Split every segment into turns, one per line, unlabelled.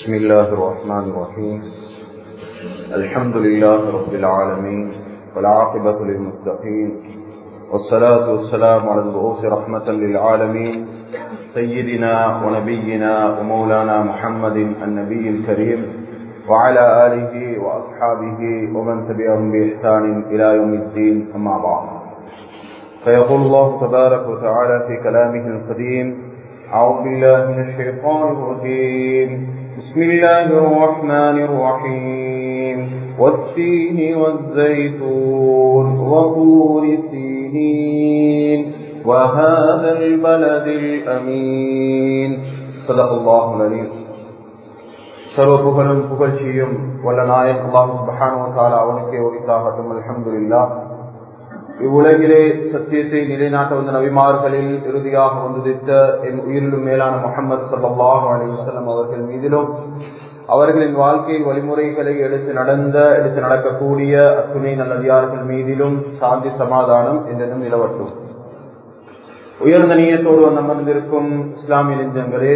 بسم الله الرحمن الرحيم الحمد لله رب العالمين والعاقبة للمتقين والصلاة والسلام على الرؤوس رحمة للعالمين سيدنا ونبينا ومولانا محمد النبي الكريم وعلى آله وأصحابه ومن تبعهم بإحسان إلى يوم الدين أما بعد فيقول الله تبارك وتعالى في كلامه القديم أعوذ بالله من الشيطان الرجيم بسم الله الرحمن الرحيم والتين والزيتون وطور سينين وهذا البلد الأمين صدق الله العليم சர்வ புகழும் புகழ்ச்சியும் வல்ல நாயக் அல்லாஹ் சுபஹானஹு வ தஆலா அவனுக்கே உரித்தாகட்டும் அல்ஹம்துலில்லாஹ் இவ்வுலகிலே சத்தியத்தை நிலைநாட்ட வந்த நபிமார்களில் இறுதியாக வந்துதித்த என் உயிரிலும் மேலான முகமது சல்லாஹ் அலிவசல்லம் அவர்கள் மீதிலும் அவர்களின் வாழ்க்கை வழிமுறைகளை எடுத்து நடந்த எடுத்து நடக்கக்கூடிய அத்துணை நல்லதியார்கள் மீதிலும் சாந்தி சமாதானம் என்றதும் நிலவட்டும் உயர்ந்த நீயத்தோடு வந்து அமர்ந்திருக்கும் இஸ்லாமிய நெஞ்சங்களே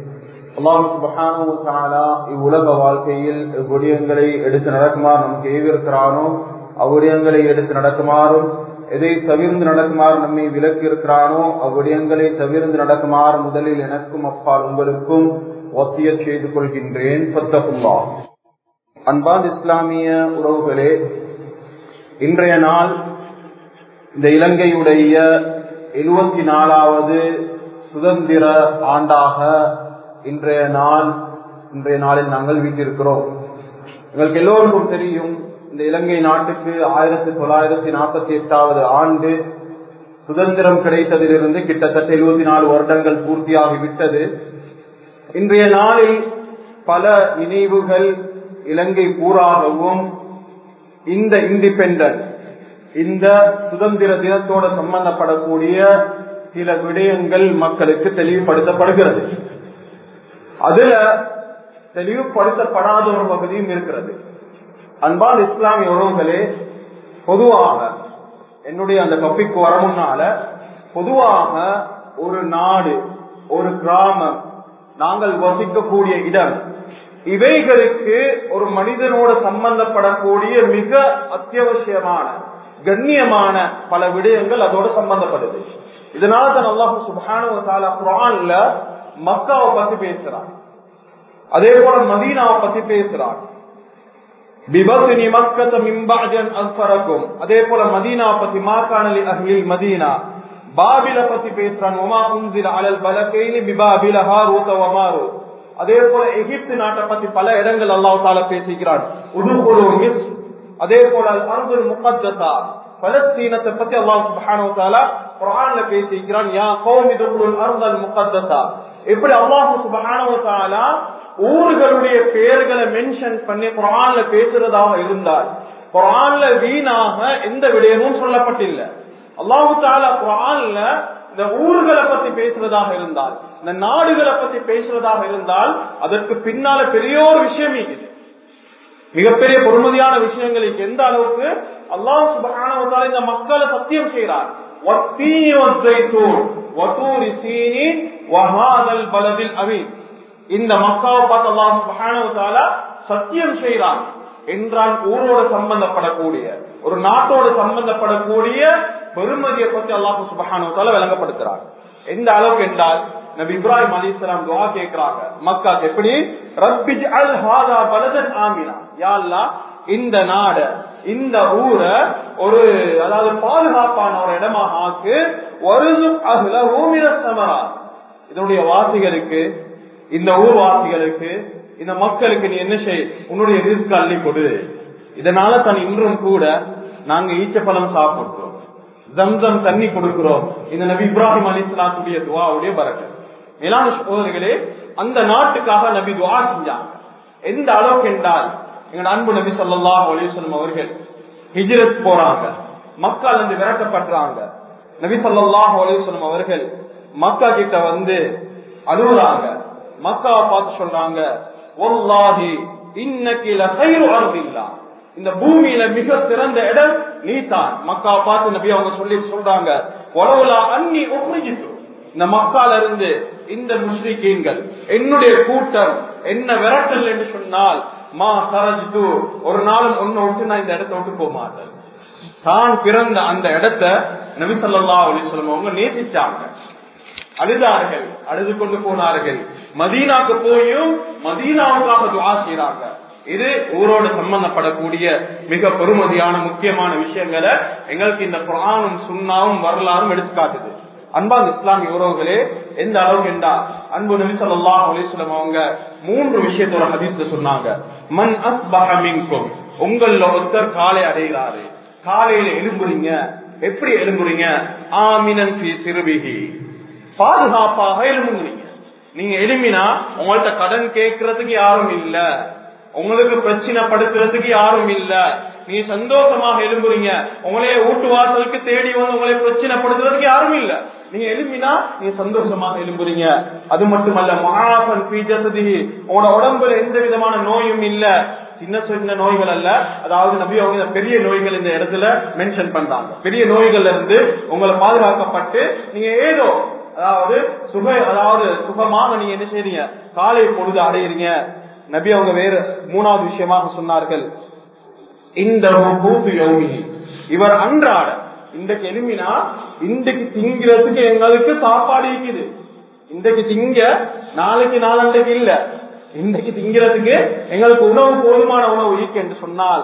அல்லாஹு இவ்வுலக வாழ்க்கையில் விடயங்களை எடுத்து நடக்குமாறு நமக்கு ஏவிருக்கிறானோ அவ்விடயங்களை எடுத்து நடக்குமாறும் எதை தவிர்ந்து நடக்குமாறு நம்மை விலக்கி இருக்கிறானோ அவ்விடயங்களை தவிர்ந்து நடக்குமாறு முதலில் எனக்கும் அப்பால் உங்களுக்கும் வசிய செய்து கொள்கின்றேன் பத்தகுல்லா அன்பான் இஸ்லாமிய உறவுகளே இன்றைய நாள் இந்த இலங்கையுடைய எழுபத்தி நாலாவது சுதந்திர ஆண்டாக இன்றைய நாள் இன்றைய நாளில் நாங்கள் வீட்டிருக்கிறோம் எங்களுக்கு எல்லோருக்கும் தெரியும் இந்த இலங்கை நாட்டுக்கு ஆயிரத்தி தொள்ளாயிரத்தி நாற்பத்தி எட்டாவது ஆண்டு சுதந்திரம் கிடைத்ததிலிருந்து கிட்டத்தட்ட எழுபத்தி நாலு வருடங்கள் பூர்த்தியாகிவிட்டது இன்றைய நாளில் பல நினைவுகள் இலங்கை பூராகவும் இந்த இண்டிபெண்டன்ஸ் இந்த சுதந்திர தினத்தோடு சம்பந்தப்படக்கூடிய சில விடயங்கள் மக்களுக்கு தெளிவுபடுத்தப்படுகிறது அதுல தெளிவுபடுத்தப்படாத ஒரு பகுதியும் இருக்கிறது அன்பால் இஸ்லாமிய உறவுகளே பொதுவாக என்னுடைய அந்த கப்பிக்கு வர முன்னால பொதுவாக ஒரு நாடு ஒரு கிராமம் நாங்கள் வசிக்கக்கூடிய இடம் இவைகளுக்கு ஒரு மனிதனோடு சம்பந்தப்படக்கூடிய மிக அத்தியாவசியமான கண்ணியமான பல விடயங்கள் அதோடு சம்பந்தப்படுது இதனால தான் அல்லாஹு சுபானு குரான்ல மக்காவை பத்தி பேசுறான் அதே போல மதீனாவை பத்தி பேசுறான் பிபத்னி மக்கத்த மிம்பாஜன் அஸ்ஃபரக்கும் அதே போல மதீனா பத்தி மாகாணலி அஹ்லில் மதீனா பாபில பத்தி பேசுறான் ஒமா உன்சில அலல் பலகைனி பிபாபில ஹாரூத வமாரு அதே போல எகிப்து நாட்டை பத்தி பல இடங்கள் அல்லாஹ் தால பேசிக்கிறான் உதுகுலு மிஸ் அதே போல அல் அர்துல் முகத்தசா பலஸ்தீனத்தை பத்தி அல்லாஹ் சுப்ஹானஹு தஆலா குர்ஆன்ல பேசிக்கிறான் யா கௌமி துகுலுல் அர்தல் முகத்தசா இப்படி அல்லாஹ் சுப்ஹானஹு தஆலா ஊர்களுடைய பெயர்களை மென்ஷன் பண்ணி குரான்ல பேசுறதாக இருந்தால் குரான்ல வீணாக எந்த விடயமும் சொல்லப்பட்டில்லை அல்லாஹு தாலா குரான்ல இந்த ஊர்களை பத்தி பேசுறதாக இருந்தால் இந்த நாடுகளை பத்தி பேசுறதாக இருந்தால் அதற்கு பின்னால பெரிய ஒரு விஷயம் இருக்குது மிகப்பெரிய பொறுமதியான விஷயங்களுக்கு எந்த அளவுக்கு அல்லாஹ் சுபகான இந்த மக்களை சத்தியம் செய்கிறார் இந்த மக்காவை பார்த்து அல்லாஹ் சுபஹானஹு சத்தியம் செய்கிறான் என்றால் ஊரோடு சம்பந்தப்படக்கூடிய ஒரு நாட்டோடு சம்பந்தப்படக்கூடிய பெருமதியை பற்றி அல்லாஹ் சுபஹானஹு விளங்கப்படுத்துறார் எந்த அளவுக்கு என்றால் நபி இப்ராஹிம் அலி இஸ்லாம் துவா கேட்கிறாங்க மக்காக்கு எப்படி ரப்பிஜ் அல் ஹாதா பலதன் ஆமினா யா இந்த நாட இந்த ஊரை ஒரு அதாவது பாதுகாப்பான ஒரு இடமாக ஆக்கு ஒரு அகுல ஊமிர சமரா இதனுடைய வாசிகளுக்கு இந்த ஊர்வாசிகளுக்கு இந்த மக்களுக்கு நீ என்ன செய் உன்னுடைய ரிஸ்க் அள்ளி கொடு இதனால தான் இன்றும் கூட நாங்க ஈச்சப்பழம் சாப்பிடுறோம் ஜம்சம் தண்ணி கொடுக்கிறோம் இந்த நபி இப்ராஹிம் அலிஸ்லாத்துடைய துவாவுடைய பறக்க மேலான சோதர்களே அந்த நாட்டுக்காக நபி துவா செஞ்சாங்க எந்த அளவுக்கு என்றால் எங்க அன்பு நபி சொல்லா அலிஸ்லம் அவர்கள் ஹிஜ்ரத் போறாங்க மக்கள் வந்து விரட்டப்படுறாங்க நபி சொல்லாஹ் அலிஸ்லம் அவர்கள் மக்கா கிட்ட வந்து அழுகுறாங்க மக்காவை பார்த்து சொல்றாங்க ஒல்லாஹி இன்னைக்கு இந்த பூமியில மிக சிறந்த இடம் நீ தான் மக்காவை பார்த்து நபி அவங்க சொல்லி சொல்றாங்க உறவுலா அன்னி ஒப்புரிஞ்சிட்டு இந்த மக்கால இருந்து இந்த முஸ்லிக்கீன்கள் என்னுடைய கூட்டம் என்ன விரட்டல் என்று சொன்னால் மா சரஜ்து ஒரு நாளும் ஒன்னு விட்டு நான் இந்த இடத்த விட்டு போக மாட்டேன் தான் பிறந்த அந்த இடத்த நபி சொல்லா அலிஸ்லம் அவங்க நேசிச்சாங்க அழுதார்கள் அழுது கொண்டு போனார்கள் மதீனாக்கு போயும் மதீனாவுக்காக துவா செய்யறாங்க இது ஊரோடு சம்பந்தப்படக்கூடிய மிக பெருமதியான முக்கியமான விஷயங்களை எங்களுக்கு இந்த குரானும் சுண்ணாவும் வரலாறும் எடுத்துக்காட்டுது அன்பான் இஸ்லாமிய உறவுகளே எந்த அளவுக்கு என்றா அன்பு நபி ஸல்லல்லாஹு அலைஹி வஸல்லம் அவங்க மூன்று விஷயத்தோட ஹதீஸ்ல சொன்னாங்க மன் அஸ்பஹ மின்கும் உங்கள ஒருத்தர் காலை அடைகிறாரு காலையில எழும்புறீங்க எப்படி எழும்புறீங்க ஆமினன் ஃபீ சிறுபிஹி பாதுகாப்பாக எழும்புறீங்க நீங்க எழுமினா உங்கள்ட்ட கடன் கேட்கறதுக்கு யாரும் இல்ல உங்களுக்கு பிரச்சனை படுத்துறதுக்கு யாரும் இல்ல நீ சந்தோஷமாக எழும்புறீங்க உங்களைய வீட்டு வாசலுக்கு தேடி வந்து உங்களை பிரச்சனை படுத்துறதுக்கு யாரும் இல்ல நீங்க எழுப்பினா நீங்க சந்தோஷமாக எழும்புறீங்க அது மட்டுமல்ல மகாசன் பீஜசதி உங்களோட உடம்புல எந்த விதமான நோயும் இல்ல சின்ன சின்ன நோய்கள் அல்ல அதாவது நபி அவங்க பெரிய நோய்கள் இந்த இடத்துல மென்ஷன் பண்றாங்க பெரிய நோய்கள்ல இருந்து உங்களை பாதுகாக்கப்பட்டு நீங்க ஏதோ அதாவது சுக அதாவது சுகமாக நீங்க என்ன செய்றீங்க காலை பொழுது அடையிறீங்க நபி அவங்க வேறு மூணாவது விஷயமாக சொன்னார்கள் இந்த இவர் அன்றாட இன்றைக்கு எலுமினா இன்றைக்கு திங்கிறதுக்கு எங்களுக்கு சாப்பாடு இருக்குது இன்றைக்கு திங்க நாளைக்கு நாளண்டைக்கு இல்ல இன்றைக்கு திங்கிறதுக்கு எங்களுக்கு உணவு போதுமான உணவு இருக்கு என்று சொன்னால்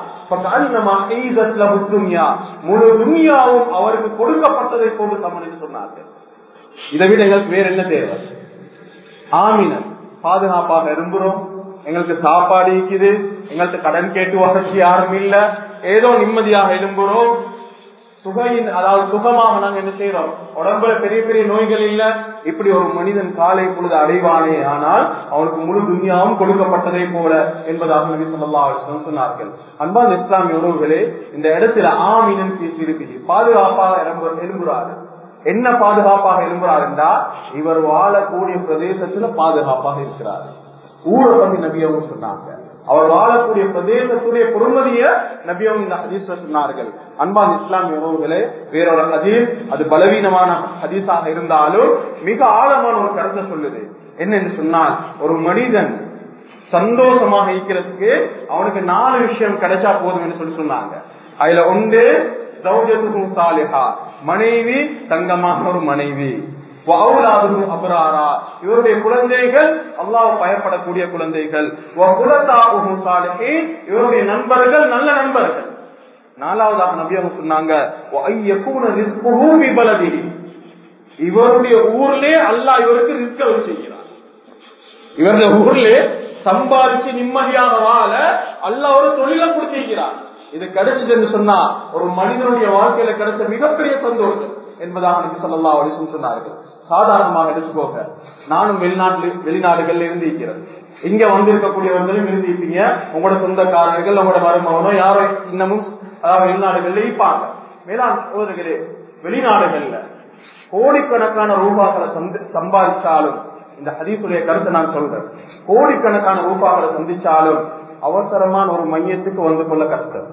முழு துன்யாவும் அவருக்கு கொடுக்கப்பட்டதை போன்று சமன் என்று சொன்னார்கள் இதை விட எங்களுக்கு வேற என்ன தேவை ஆமினன் பாதுகாப்பாக விரும்புறோம் எங்களுக்கு சாப்பாடு இருக்குது எங்களுக்கு கடன் கேட்டு வசதி யாரும் இல்ல ஏதோ நிம்மதியாக எழும்புறோம் சுகையின் அதாவது சுகமாக நாங்க என்ன செய்யறோம் உடம்புல பெரிய பெரிய நோய்கள் இல்ல இப்படி ஒரு மனிதன் காலை பொழுது அடைவானே ஆனால் அவனுக்கு முழு துன்யாவும் கொடுக்கப்பட்டதை போல என்பதாக நபி சொல்லா சொன்னார்கள் அன்பான் இஸ்லாமிய உறவுகளே இந்த இடத்துல ஆமீனன் பேசியிருக்கு பாதுகாப்பாக எழும்புறாரு என்ன பாதுகாப்பாக எழும்புறார் என்றால் இவர் வாழக்கூடிய பிரதேசத்துல பாதுகாப்பாக இருக்கிறார் ஊரை பத்தி நபி அவங்க சொன்னாங்க அவர் வாழக்கூடிய பிரதேசத்துடைய பொறுமதிய நபி அவங்க இந்த ஹதீஸ்ல சொன்னார்கள் அன்பான் இஸ்லாமிய உறவுகளே வேறொரு ஹதீஸ் அது பலவீனமான ஹதீஸாக இருந்தாலும் மிக ஆழமான ஒரு கருத்தை சொல்லுது என்னன்னு சொன்னால் ஒரு மனிதன் சந்தோஷமாக இருக்கிறதுக்கு அவனுக்கு நாலு விஷயம் கிடைச்சா போதும் என்று சொல்லி சொன்னாங்க அதுல ஒன்று மனைவி தங்கமான ஒரு மனைவி அபராரா இவருடைய குழந்தைகள் அல்லாஹ் பயப்படக்கூடிய குழந்தைகள் இவருடைய நண்பர்கள் நல்ல நண்பர்கள் நாலாவதாக நபி அவங்க சொன்னாங்க இவருடைய ஊர்லயே அல்லாஹ் இவருக்கு ரிஸ்க் செய்கிறார் இவருடைய ஊர்லயே சம்பாதிச்சு நிம்மதியாக வாழ அல்லாஹ் ஒரு தொழிலை கொடுத்திருக்கிறார் இது கிடைச்சதுன்னு சொன்னா ஒரு மனிதனுடைய வாழ்க்கையில கிடைச்ச மிகப்பெரிய சந்தோஷம் என்பதாக நபி சொல்லா அலிசம் சொன்னார்கள் சாதாரணமாக எடுத்துக்கோங்க நானும் வெளிநாட்டில் வெளிநாடுகள்ல இருந்து இருக்கிறது இங்க வந்து இருக்கக்கூடியவர்களும் இருந்திருப்பீங்க உங்களோட சொந்தக்காரர்கள் உங்களோட மருமகனோ யாரோ இன்னமும் அதாவது வெளிநாடுகள்ல இருப்பாங்க மேலாண் சகோதரர்களே வெளிநாடுகள்ல கோடிக்கணக்கான ரூபாக்களை சம்பாதிச்சாலும் இந்த ஹதீசுடைய கருத்தை நான் சொல்றேன் கோடிக்கணக்கான ரூபாக்களை சந்திச்சாலும் அவசரமான ஒரு மையத்துக்கு வந்து கொள்ள கஷ்டம்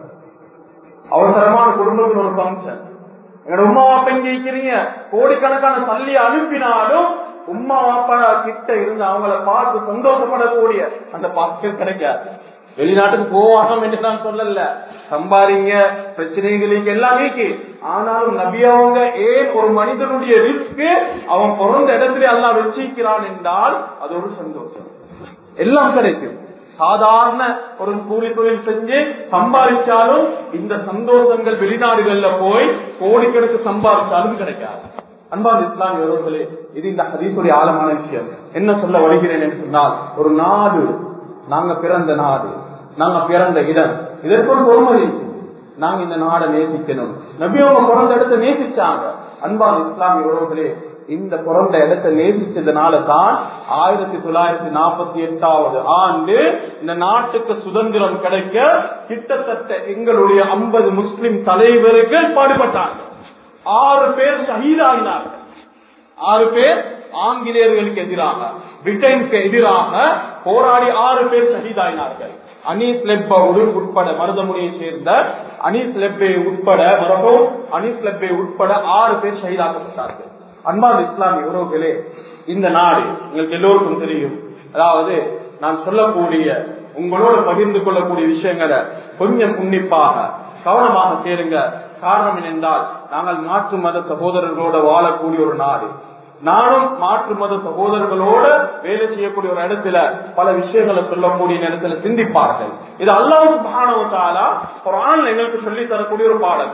அவசரமான குடும்பத்தில் ஒரு ஃபங்க்ஷன் எங்களோட உமா வாப்பா இங்க இருக்கிறீங்க கோடிக்கணக்கான தள்ளி அனுப்பினாலும் உமா வாப்பா கிட்ட இருந்து அவங்கள பார்த்து சந்தோஷப்படக்கூடிய அந்த பாக்கியம் கிடைக்காது வெளிநாட்டுக்கு போவாங்க என்று நான் சொல்லல சம்பாதிங்க பிரச்சனைகளுக்கு எல்லாமே ஆனாலும் நபி அவங்க ஏன் ஒரு மனிதனுடைய ரிஸ்க் அவன் பிறந்த இடத்துல எல்லாம் வச்சிருக்கிறான் என்றால் அது ஒரு சந்தோஷம் எல்லாம் கிடைக்கும் சாதாரண ஒரு கூலி தொழில் செஞ்சு சம்பாதிச்சாலும் இந்த சந்தோஷங்கள் வெளிநாடுகள்ல போய் கோடிக்கணக்கு சம்பாதிச்சாலும் கிடைக்காது அன்பான இஸ்லாமிய உறவுகளே இது இந்த ஹதீசுடைய ஆழமான விஷயம் என்ன சொல்ல வருகிறேன் என்று சொன்னால் ஒரு நாடு நாங்க பிறந்த நாடு நாங்க பிறந்த இடம் இதற்கு ஒரு பொறுமதி நாங்க இந்த நாடை நேசிக்கணும் நபி அவங்க பிறந்த இடத்தை நேசிச்சாங்க அன்பான இஸ்லாமிய உறவுகளே இந்த பிறந்த இடத்தை நேசிச்சதுனால தான் ஆயிரத்தி தொள்ளாயிரத்தி நாற்பத்தி எட்டாவது ஆண்டு இந்த நாட்டுக்கு சுதந்திரம் கிடைக்க கிட்டத்தட்ட எங்களுடைய ஐம்பது முஸ்லிம் தலைவர்கள் பாடுபட்டாங்க ஆறு பேர் ஷஹீதாகினார்கள் ஆறு பேர் ஆங்கிலேயர்களுக்கு எதிராக பிரிட்டனுக்கு எதிராக போராடி ஆறு பேர் ஷஹீதாயினார்கள் அனீஸ் லெப்போடு உட்பட மருதமுனியை சேர்ந்த அனீஸ் லெப்பை உட்பட மரபும் அனீஸ் லெப்பை உட்பட ஆறு பேர் ஷஹீதாக்கப்பட்டார்கள் அன்பான இஸ்லாமிய உறவுகளே இந்த நாடு உங்களுக்கு எல்லோருக்கும் தெரியும் அதாவது நான் சொல்லக்கூடிய உங்களோடு பகிர்ந்து கொள்ளக்கூடிய விஷயங்களை கொஞ்சம் உன்னிப்பாக கவனமாக கேளுங்க காரணம் என்னென்றால் நாங்கள் மாற்று மத சகோதரர்களோட வாழக்கூடிய ஒரு நாடு நானும் மாற்று மத சகோதரர்களோட வேலை செய்யக்கூடிய ஒரு இடத்துல பல விஷயங்களை சொல்லக்கூடிய நேரத்துல சிந்திப்பார்கள் இது அல்லாஹ் சுபானவத்தாலா குரான் எங்களுக்கு சொல்லி தரக்கூடிய ஒரு பாடல்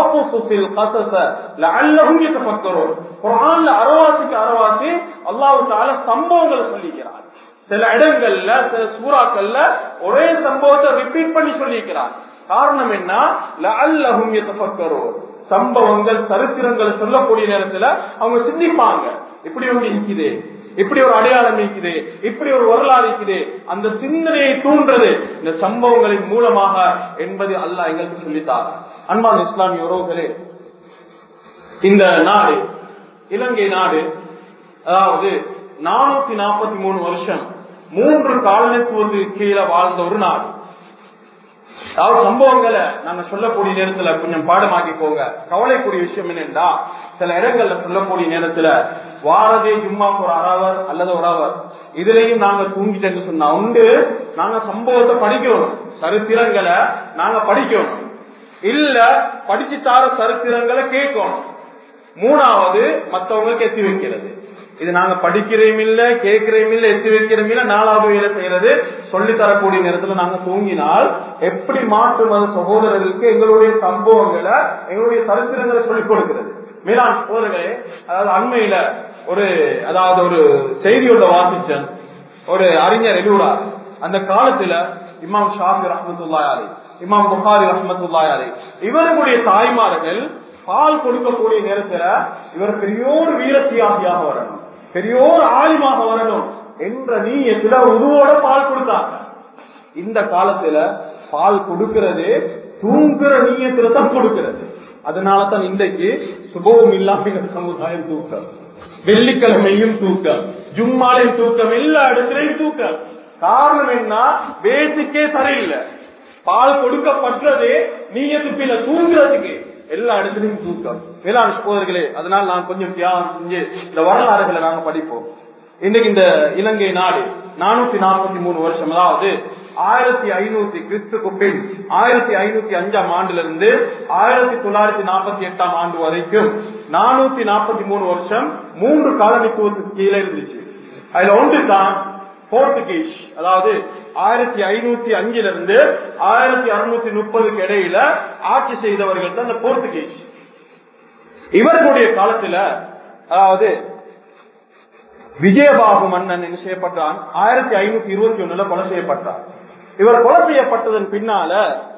அறவாசிக்கு அறவாசி அல்லாஹு தால சம்பவங்களை சொல்லிக்கிறார் சில இடங்கள்ல சில சூறாக்கள்ல ஒரே சம்பவத்தை ரிப்பீட் பண்ணி சொல்லியிருக்கிறார் காரணம் என்ன லஅல்லஹும் யதஃபக்கரூன் சம்பவங்கள் சரித்திரங்களை சொல்லக்கூடிய நேரத்துல அவங்க சிந்திப்பாங்க இப்படி ஒன்று இருக்குது இப்படி ஒரு அடையாளம் இருக்குது இப்படி ஒரு வரலாறு இருக்குது அந்த சிந்தனையை தூண்டுறது இந்த சம்பவங்களின் மூலமாக என்பது அல்லாஹ் எங்களுக்கு சொல்லித்தார் அன்பான் இஸ்லாமிய உறவுகளே இந்த நாடு இலங்கை நாடு அதாவது நானூத்தி நாற்பத்தி மூணு வருஷம் மூன்று காலனித்துவத்துக்கு கீழே வாழ்ந்த ஒரு நாடு அதாவது சம்பவங்களை நாங்க சொல்லக்கூடிய நேரத்துல கொஞ்சம் பாடமாக்கி போங்க கவலைக்கூடிய விஷயம் என்னென்றா சில இடங்கள்ல சொல்லக்கூடிய நேரத்துல வாரதே ஜும்மாக்கு ஒரு அரவர் அல்லது ஒரு அவர் இதுலயும் நாங்க தூங்கிட்டேன்னு சொன்னா உண்டு நாங்க சம்பவத்தை படிக்கணும் சரித்திரங்களை நாங்க படிக்கணும் இல்ல படிச்சு தார சரித்திரங்களை கேட்கணும் மூணாவது மத்தவங்களுக்கு எத்தி வைக்கிறது இது நாங்க படிக்கிறோம் இல்ல கேட்கிறோம் இல்ல எத்தி வைக்கிறோம் இல்ல நாலாவது வேலை செய்யறது சொல்லி தரக்கூடிய நேரத்துல நாங்க தூங்கினால் எப்படி மாற்று மத சகோதரர்களுக்கு எங்களுடைய சம்பவங்களை எங்களுடைய சரித்திரங்களை சொல்லிக் கொடுக்கிறது மேலாண் சகோதரர்களே அதாவது அண்மையில ஒரு அதாவது ஒரு செய்தியோட வாசிச்சன் ஒரு அறிஞர் எழுதுறார் அந்த காலத்துல இமாம் ஷாஃபி ரஹமத்துல்லாயாரி இமாம் புகாரி ரஹமத்துல்லாயாரி இவர்களுடைய தாய்மார்கள் பால் கொடுக்கக்கூடிய நேரத்துல இவர் பெரியோர் வீரத்தியாகியாக வரணும் பெரியோர் ஆலிமாக வரணும் என்ற நீயத்துல உருவோட பால் கொடுத்தாங்க இந்த காலத்துல பால் கொடுக்கிறது தூங்குற நீயத்துல தான் கொடுக்கிறது அதனாலதான் இன்றைக்கு சுபவும் இல்லாம சமுதாயம் தூக்கம் வெள்ளிக்கிழமையும் தூக்கம் ஜும்மாலையும் தூக்கம் எல்லா இடத்துலையும் தூக்கம் காரணம் என்ன பேசிக்கே சரியில்லை பால் கொடுக்கப்பட்டதே நீயத்துப்பில தூங்குறதுக்கு எல்லா இடத்துலயும் தூக்கம் வேளாண் சகோதரர்களே அதனால் நான் கொஞ்சம் தியாகம் செஞ்சு இந்த வரலாறுகளை நாங்க படிப்போம் இன்னைக்கு இந்த இலங்கை நாடு நானூத்தி நாற்பத்தி மூணு வருஷம் அதாவது ஆயிரத்தி ஐநூத்தி கிறிஸ்துக்கு பின் ஆயிரத்தி ஐநூத்தி அஞ்சாம் ஆண்டுல இருந்து ஆயிரத்தி தொள்ளாயிரத்தி நாற்பத்தி எட்டாம் ஆண்டு வரைக்கும் நானூத்தி நாற்பத்தி மூணு வருஷம் மூன்று காலனித்துவத்துக்கு கீழே இருந்துச்சு அதுல ஒன்று தான் போர்த்துகீஸ் அதாவது ஆயிரத்தி ஐநூத்தி அஞ்சுல இருந்து ஆயிரத்தி அறுநூத்தி முப்பதுக்கு இடையில ஆட்சி செய்தவர்கள் தான் இந்த போர்த்துகீஸ் இவர்களுடைய காலத்துல அதாவது விஜயபாகு மன்னன் என்ன செய்யப்பட்டான் ஆயிரத்தி ஐநூத்தி இருபத்தி ஒண்ணுல கொலை செய்யப்பட்டார் இவர் கொலை செய்யப்பட்டதன் பின்னால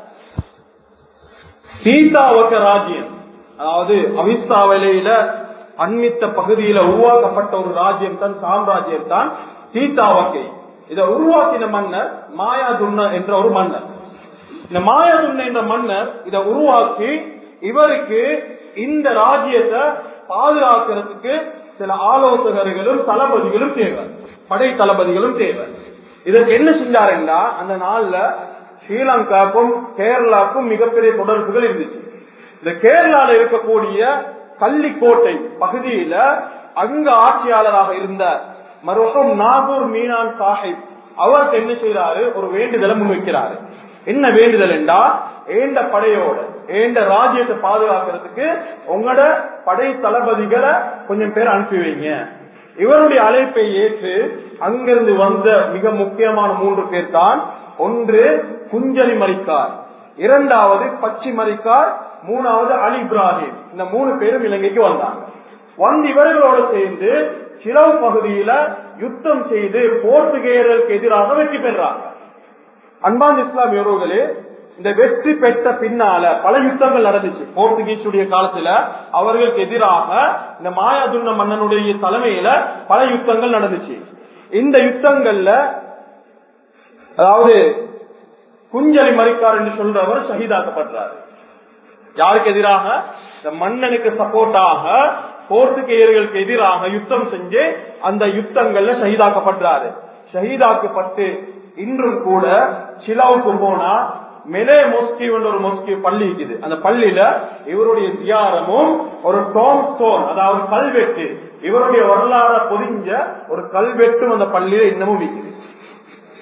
சீதாவக்க ராஜ்யம் அதாவது அவிஸ்தாவலையில அண்மித்த பகுதியில உருவாக்கப்பட்ட ஒரு ராஜ்யம் தான் சாம்ராஜ்யம் தான் சீதாவக்கை இதை உருவாக்கின மன்னர் மாயாதுன்ன என்ற ஒரு மன்னர் இந்த மாயாதுன்ன என்ற மன்னர் இதை உருவாக்கி இவருக்கு இந்த ராஜ்யத்தை பாதுகாக்கிறதுக்கு சில ஆலோசகர்களும் தளபதிகளும் தேவை படை தளபதிகளும் தேவை இதற்கு என்ன செஞ்சாருன்னா அந்த நாள்ல ஸ்ரீலங்காக்கும் கேரளாக்கும் மிகப்பெரிய தொடர்புகள் இருந்துச்சு இந்த கேரளால இருக்கக்கூடிய கள்ளிக்கோட்டை பகுதியில அங்க ஆட்சியாளராக இருந்த மருகம் நாகூர் மீனான் சாஹிப் அவருக்கு என்ன செய்யறாரு ஒரு வேண்டுதலை முன்வைக்கிறாரு என்ன வேண்டுதல் என்றா ஏண்ட படையோட ஏண்ட ராஜ்யத்தை பாதுகாக்கிறதுக்கு உங்களோட படை தளபதிகளை கொஞ்சம் பேர் அனுப்பி வைங்க இவருடைய அழைப்பை ஏற்று அங்கிருந்து வந்த மிக முக்கியமான மூன்று பேர் தான் ஒன்று குஞ்சலி மரிக்கார் இரண்டாவது பச்சி மரிக்கார் மூணாவது அலி இப்ராஹிம் இந்த மூணு பேரும் இலங்கைக்கு வந்தாங்க வந்து இவர்களோடு சேர்ந்து சிலவு பகுதியில யுத்தம் செய்து போர்த்துகேயர்களுக்கு எதிராக வெற்றி பெறாங்க அன்பான் இஸ்லாமிய உறவுகளே இந்த வெற்றி பெற்ற பின்னால பல யுத்தங்கள் நடந்துச்சு போர்த்துகீஸுடைய காலத்துல அவர்களுக்கு எதிராக இந்த மாயாதுன்ன மன்னனுடைய தலைமையில பல யுத்தங்கள் நடந்துச்சு இந்த யுத்தங்கள்ல அதாவது குஞ்சலி மறிக்கார் என்று சொல்றவர் ஷஹீதாக்கப்படுறாரு யாருக்கு எதிராக இந்த மன்னனுக்கு சப்போர்ட்டாக போர்த்துகேயர்களுக்கு எதிராக யுத்தம் செஞ்சு அந்த யுத்தங்கள்ல ஷஹீதாக்கப்படுறாரு ஷஹீதாக்கப்பட்டு இன்றும் கூட சிலாவுக்கு போனா மெலே மொஸ்கி ஒரு மொஸ்கி பள்ளி இருக்குது அந்த பள்ளியில இவருடைய தியாரமும் ஒரு டோம் ஸ்டோன் அதாவது கல்வெட்டு இவருடைய வரலாற பொதிஞ்ச ஒரு கல்வெட்டும் அந்த பள்ளியில இன்னமும் இருக்குது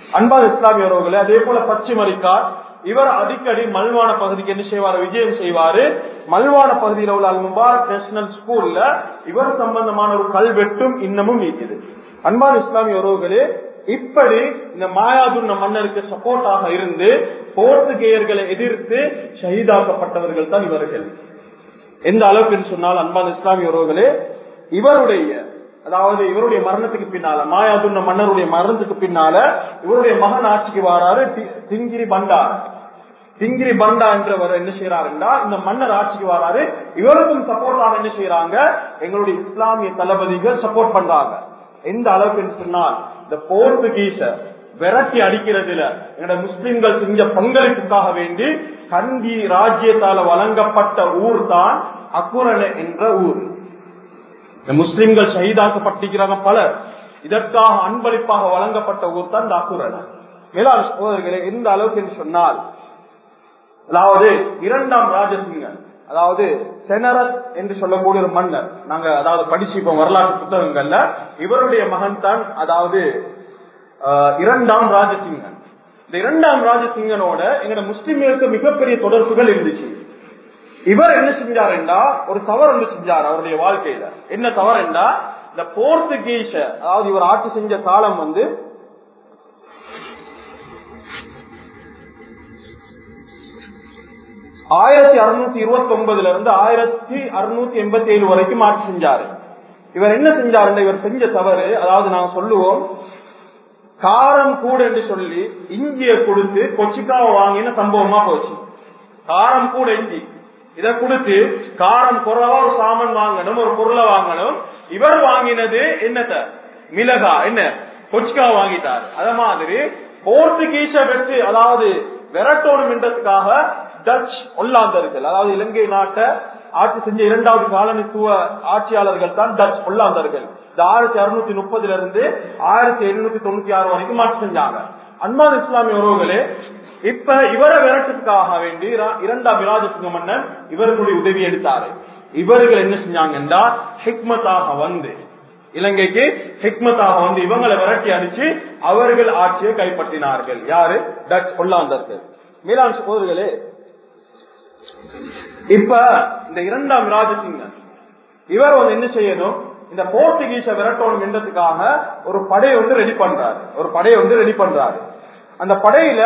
அன்பால் இஸ்லாமியவர்களே அதே போல பச்சிமரிக்கார் இவர் அடிக்கடி மல்வான பகுதிக்கு என்ன செய்வார் விஜயம் செய்வாரு மல்வான பகுதியில் உள்ள அல் முபாரக் நேஷனல் ஸ்கூல்ல இவர் சம்பந்தமான ஒரு கல்வெட்டும் இன்னமும் நீக்குது அன்பான் இஸ்லாமிய உறவுகளே இப்படி இந்த மாயாதுன்ன மன்னருக்கு சப்போர்ட்டாக இருந்து போர்த்துகேயர்களை எதிர்த்து ஷஹீதாக்கப்பட்டவர்கள் தான் இவர்கள் எந்த அளவுக்கு சொன்னால் அன்பான் இஸ்லாமிய உறவுகளே இவருடைய அதாவது இவருடைய மரணத்துக்கு பின்னால மாயாதுன்ன மன்னருடைய மரணத்துக்கு பின்னால இவருடைய மகன் ஆட்சிக்கு வராரு திங்கிரி பண்டார் திங்கிரி பண்டா என்றவர் என்ன செய்யறாருன்னா இந்த மன்னர் ஆட்சிக்கு வராரு இவருக்கும் சப்போர்ட்டாக என்ன செய்யறாங்க எங்களுடைய இஸ்லாமிய தளபதிகள் சப்போர்ட் பண்றாங்க எந்த அளவுக்கு சொன்னால் இந்த போர்த்துகீச விரட்டி அடிக்கிறதுல எங்களோட முஸ்லிம்கள் செஞ்ச பங்களிப்புக்காக வேண்டி கண்டி ராஜ்யத்தால வழங்கப்பட்ட ஊர் தான் அக்குரன என்ற ஊர் இந்த முஸ்லிம்கள் ஷஹீதாக்கப்பட்டிருக்கிறாங்க பலர் இதற்காக அன்பளிப்பாக வழங்கப்பட்ட ஊர் தான் இந்த அக்குரன மேலாண் சகோதரர்களே எந்த அளவுக்கு என்று சொன்னால் அதாவது இரண்டாம் ராஜசிங்கன் அதாவது செனரத் என்று சொல்லக்கூடிய ஒரு மன்னர் நாங்க அதாவது படிச்சிருப்போம் வரலாற்று புத்தகங்கள்ல இவருடைய மகன் தான் அதாவது இரண்டாம் ராஜசிங்கன் இந்த இரண்டாம் ராஜசிங்கனோட எங்களோட முஸ்லிம்களுக்கு மிகப்பெரிய தொடர்புகள் இருந்துச்சு இவர் என்ன செஞ்சாருண்டா ஒரு தவறு ஒன்று செஞ்சார் அவருடைய வாழ்க்கையில என்ன தவறுண்டா இந்த போர்த்துகீச அதாவது இவர் ஆட்சி செஞ்ச காலம் வந்து ஆயிரத்தி அறுநூத்தி இருபத்தி ஒன்பதுல இருந்து ஆயிரத்தி அறுநூத்தி எண்பத்தி ஏழு வரைக்கும் ஆட்சி செஞ்சாரு இவர் என்ன செஞ்சாரு இவர் செஞ்ச தவறு அதாவது நாங்க சொல்லுவோம் காரம் கூட என்று சொல்லி இஞ்சிய கொடுத்து கொச்சிக்காவை வாங்கின சம்பவமா போச்சு காரம் கூட இஞ்சி இத கொடுத்து காரம் குறவா ஒரு சாமான் வாங்கணும் ஒரு பொருளை வாங்கணும் இவர் வாங்கினது என்னத்த மிளகா என்ன கொச்சிக்கா வாங்கிட்டார் அத மாதிரி போர்த்துகீச வெற்றி அதாவது விரட்டோடும் என்றதுக்காக டச் ஒல்லாந்தர்கள் அதாவது இலங்கை நாட்டை ஆட்சி செஞ்ச இரண்டாவது காலனித்துவ ஆட்சியாளர்கள் தான் டச் ஒல்லாந்தர்கள் இந்த ஆயிரத்தி அறுநூத்தி முப்பதுல இருந்து ஆயிரத்தி எழுநூத்தி தொண்ணூத்தி ஆறு வரைக்கும் ஆட்சி செஞ்சாங்க அன்பான் இஸ்லாமிய உறவுகளே இப்ப இவரை விரட்டுக்காக வேண்டி இரண்டாம் விராஜசிங்க மன்னன் இவர்களுடைய உதவி எடுத்தாரு இவர்கள் என்ன செஞ்சாங்கன்னா ஹிக்மத்தாக வந்து இலங்கைக்கு ஹிக்மத்தாக வந்து இவங்களை விரட்டி அடிச்சு அவர்கள் ஆட்சியை கைப்பற்றினார்கள் யாரு டச் ஒல்லாந்தர்கள் மேலாண் சகோதரர்களே இப்ப இந்த இரண்டாம் ராஜசிங்கன் இவர் வந்து என்ன செய்யணும் இந்த போர்த்துகீச விரட்டணும் என்றதுக்காக ஒரு படையை வந்து ரெடி பண்றாரு ஒரு படையை வந்து ரெடி பண்றாரு அந்த படையில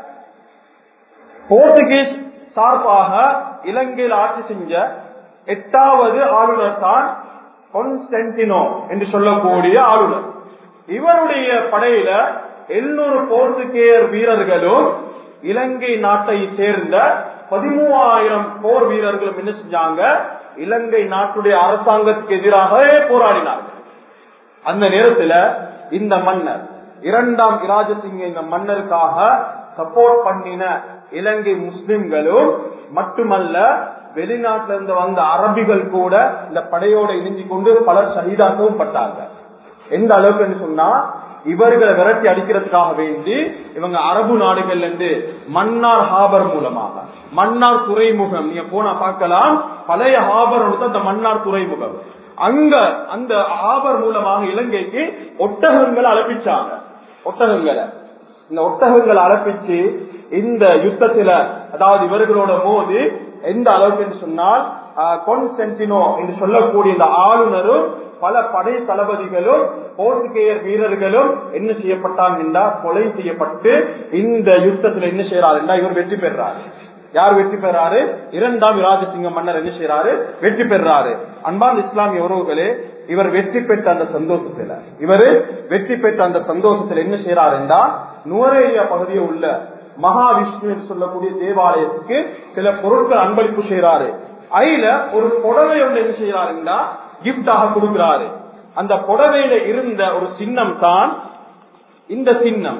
போர்த்துகீஸ் சார்பாக இலங்கையில் ஆட்சி செஞ்ச எட்டாவது ஆளுநர் தான் கொன்ஸ்டன்டினோ என்று சொல்லக்கூடிய ஆளுநர் இவருடைய படையில எழுநூறு போர்த்துகேயர் வீரர்களும் இலங்கை நாட்டை சேர்ந்த பதிமூவாயிரம் போர் வீரர்களும் என்ன செஞ்சாங்க இலங்கை நாட்டுடைய அரசாங்கத்துக்கு எதிராக போராடினார்கள் அந்த நேரத்துல இந்த மன்னர் இரண்டாம் இராஜசிங்க இந்த மன்னருக்காக சப்போர்ட் பண்ணின இலங்கை முஸ்லிம்களும் மட்டுமல்ல வெளிநாட்டில இருந்து வந்த அரபிகள் கூட இந்த படையோட இணைஞ்சு கொண்டு பலர் சகிதாக்கவும் பட்டாங்க எந்த அளவுக்கு சொன்னா இவர்களை விரட்டி அடிக்கிறதுக்காக வேண்டி இவங்க அரபு நாடுகள்ல இருந்து மன்னார் ஹாபர் மூலமாக மன்னார் துறைமுகம் நீங்க போனா பார்க்கலாம் பழைய ஹாபர் அந்த மன்னார் துறைமுகம் அங்க அந்த ஹாபர் மூலமாக இலங்கைக்கு ஒட்டகங்களை அழைப்பிச்சாங்க ஒட்டகங்களை இந்த ஒட்டகங்களை அழைப்பிச்சு இந்த யுத்தத்துல அதாவது இவர்களோட மோதி எந்த அளவுக்கு சொன்னால் கொன்சென்டினோ என்று சொல்லக்கூடிய இந்த ஆளுநரும் பல படை தளபதிகளும் போர்த்துகேயர் வீரர்களும் என்ன செய்யப்பட்டாங்க என்றால் கொலை செய்யப்பட்டு இந்த யுத்தத்தில் என்ன செய்யறாரு என்றா இவர் வெற்றி பெறாரு யார் வெற்றி பெறாரு இரண்டாம் ராஜசிங்க மன்னர் என்ன செய்யறாரு வெற்றி பெறாரு அன்பான் இஸ்லாமிய உறவுகளே இவர் வெற்றி பெற்ற அந்த சந்தோஷத்துல இவர் வெற்றி பெற்ற அந்த சந்தோஷத்துல என்ன செய்யறாரு என்றா நுவரேலியா பகுதியில் உள்ள மகாவிஷ்ணு என்று சொல்லக்கூடிய தேவாலயத்துக்கு சில பொருட்கள் அன்பளிப்பு செய்யறாரு அதுல ஒரு புடவை ஒன்று என்ன செய்யறாருன்னா கிஃப்டாக கொடுக்கிறாரு அந்த புடவையில இருந்த ஒரு சின்னம் தான் இந்த சின்னம்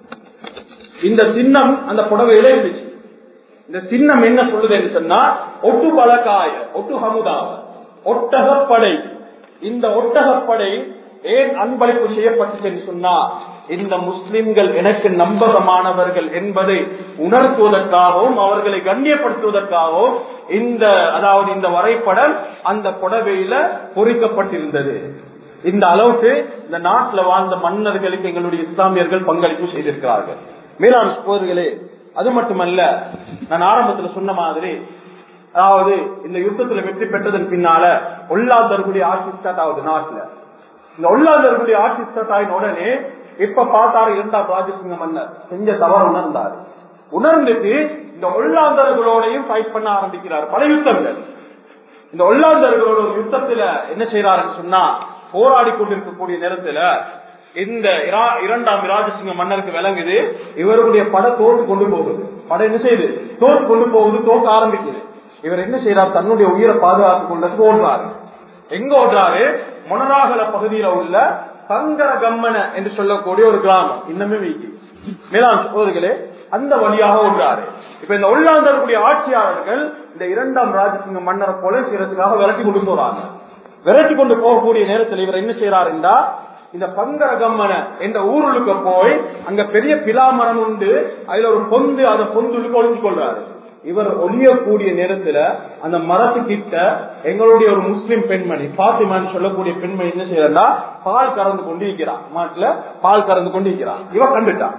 இந்த சின்னம் அந்த புடவையில இருந்துச்சு இந்த சின்னம் என்ன சொல்லுதுன்னு சொன்னா ஒட்டு பழக்காய ஒட்டு ஹமுதாவ ஒட்டகப்படை இந்த ஒட்டகப்படை ஏன் அன்பளிப்பு செய்யப்பட்டது சொன்னா இந்த முஸ்லிம்கள் எனக்கு நம்பகமானவர்கள் என்பதை உணர்த்துவதற்காகவும் அவர்களை கண்ணியப்படுத்துவதற்காகவும் இந்த அதாவது இந்த வரைபடம் அந்த புடவையில பொறிக்கப்பட்டிருந்தது இந்த அளவுக்கு இந்த நாட்டில் வாழ்ந்த மன்னர்களுக்கு எங்களுடைய இஸ்லாமியர்கள் பங்களிப்பு செய்திருக்கிறார்கள் மேலாண் போர்களே அது மட்டுமல்ல நான் ஆரம்பத்தில் சொன்ன மாதிரி அதாவது இந்த யுத்தத்துல வெற்றி பெற்றதன் பின்னால ஒல்லாந்தர்களுடைய ஆட்சி ஸ்டார்ட் ஆகுது நாட்டுல இந்த ஒல்லாந்தர்களுடைய ஆட்சி ஸ்டார்ட் ஆகின உடனே இப்ப பார்த்தாரு இரண்டாம் ராஜசிங்க மன்னர் செஞ்ச தவறு உணர்ந்தாரு உணர்ந்துட்டு இந்த ஒல்லாந்தர்களோடையும் ஃபைட் பண்ண ஆரம்பிக்கிறார் பல யுத்தங்கள் இந்த ஒல்லாந்தர்களோட ஒரு யுத்தத்துல என்ன செய்யறாருன்னு சொன்னா போராடி கொண்டிருக்கக்கூடிய நேரத்துல இந்த இரண்டாம் ராஜசிங்க மன்னருக்கு விளங்குது இவருடைய படை தோற்று கொண்டு போகுது படை என்ன செய்யுது தோற்று கொண்டு போகுது தோற்க ஆரம்பிக்குது இவர் என்ன செய்யறார் தன்னுடைய உயிரை பாதுகாத்துக் கொண்டு ஓடுறாரு எங்க ஓடுறாரு மொனராகல பகுதியில உள்ள சங்கர கம்மன என்று சொல்லக்கூடிய ஒரு கிராமம் இன்னமே வீக்கி மேலாண் சோதர்களே அந்த வழியாக ஓடுறாரு இப்ப இந்த உள்ளாந்தருடைய ஆட்சியாளர்கள் இந்த இரண்டாம் ராஜசிங்க மன்னரை கொலை செய்யறதுக்காக விரட்டி கொண்டு போறாங்க விரட்டி கொண்டு போகக்கூடிய நேரத்தில் இவர் என்ன செய்யறாருண்டா இந்த பங்கர கம்மன என்ற ஊருளுக்கு போய் அங்க பெரிய பிலா மரம் உண்டு அதுல ஒரு பொந்து அந்த பொந்துளுக்கு ஒழிச்சு கொள்றாரு இவர் ஒளியக்கூடிய நேரத்துல அந்த மரத்துக்கிட்ட எங்களுடைய ஒரு முஸ்லிம் பெண்மணி பாத்திமான்னு சொல்லக்கூடிய பெண்மணி என்ன செய்யறா பால் கறந்து கொண்டு இருக்கிறான் மாட்டுல பால் கறந்து கொண்டு இருக்கிறான் இவ கண்டுட்டான்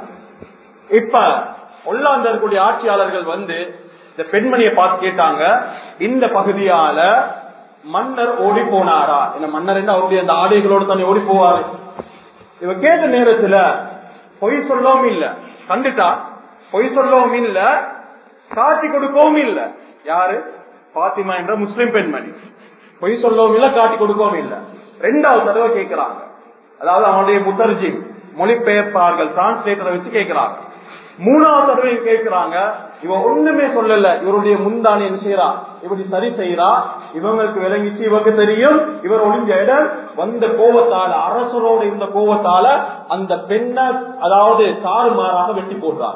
இப்ப ஒல்லாந்தருக்குடைய ஆட்சியாளர்கள் வந்து இந்த பெண்மணியை பார்த்து கேட்டாங்க இந்த பகுதியால மன்னர் ஓடி போனாரா இந்த மன்னர் என்ன அவருடைய அந்த ஆடைகளோடு தானே ஓடி போவாரு இவ கேட்ட நேரத்துல பொய் சொல்லவும் இல்ல கண்டுட்டா பொய் சொல்லவும் இல்ல காட்டி கொடுக்கவும் இல்ல யாரு பாத்திமா என்ற முஸ்லிம் பெண்மணி பொய் சொல்லவும் இல்ல காட்டி கொடுக்கவும் இல்ல ரெண்டாவது தடவை கேட்கிறாங்க அதாவது அவனுடைய முத்தர்ஜி மொழிபெயர்ப்பார்கள் டிரான்ஸ்லேட்டரை வச்சு கேட்கிறாங்க மூணாவது தடவை கேட்கிறாங்க இவன் ஒண்ணுமே சொல்லல இவருடைய முந்தானி என்ன செய்யறா இப்படி சரி செய்யறா இவங்களுக்கு விளங்கிச்சு இவருக்கு தெரியும் இவர் ஒளிஞ்ச இடம் வந்த கோவத்தால அரசரோட இருந்த கோவத்தால அந்த பெண்ணை அதாவது தாறுமாறாக வெட்டி போடுறாங்க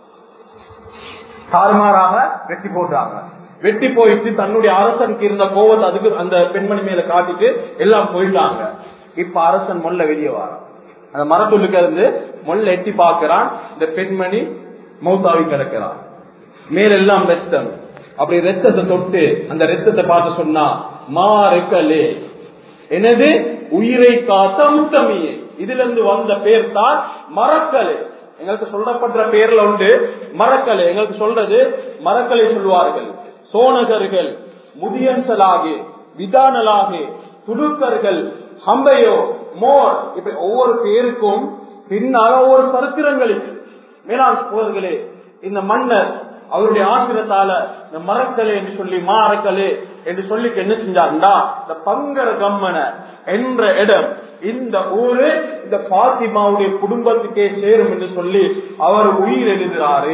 தாறுமாறாக வெட்டி போடுறாங்க வெட்டி போயிட்டு தன்னுடைய அரசனுக்கு இருந்த கோவத்தை அதுக்கு அந்த பெண்மணி மேல காட்டிட்டு எல்லாம் போயிட்டாங்க இப்ப அரசன் மொல்ல வெளியே வரான் அந்த மரத்துள்ளுக்க இருந்து மொல்ல எட்டி பார்க்கிறான் இந்த பெண்மணி மௌத்தாவி கிடக்கிறான் மேலெல்லாம் ரத்தம் அப்படி ரத்தத்தை தொட்டு அந்த ரத்தத்தை பார்த்து சொன்னா மா ரெக்கலே எனது உயிரை காத்த முத்தமியே இதுல இருந்து வந்த பேர் தான் மரக்கலை எங்களுக்கு சொல்லப்படுற பேர்ல உண்டு மரக்கலை எங்களுக்கு சொல்றது மரக்கலை சொல்வார்கள் சோனகர்கள் முதியன்சலாகி விதானலாகி துடுக்கர்கள் ஹம்பையோ மோர் இப்ப ஒவ்வொரு பேருக்கும் பின்னால ஒவ்வொரு சரித்திரங்களில் மேலாண் சோழர்களே இந்த மன்னர் அவருடைய ஆசிரத்தால இந்த மரக்கலை என்று சொல்லி மாறக்கலை என்று சொல்லி என்ன செஞ்சாருண்டா இந்த பங்கர கம்மன என்ற இடம் இந்த ஊரு இந்த பாத்திமாவுடைய குடும்பத்துக்கே சேரும் என்று சொல்லி அவர் உயிர் எழுதுறாரு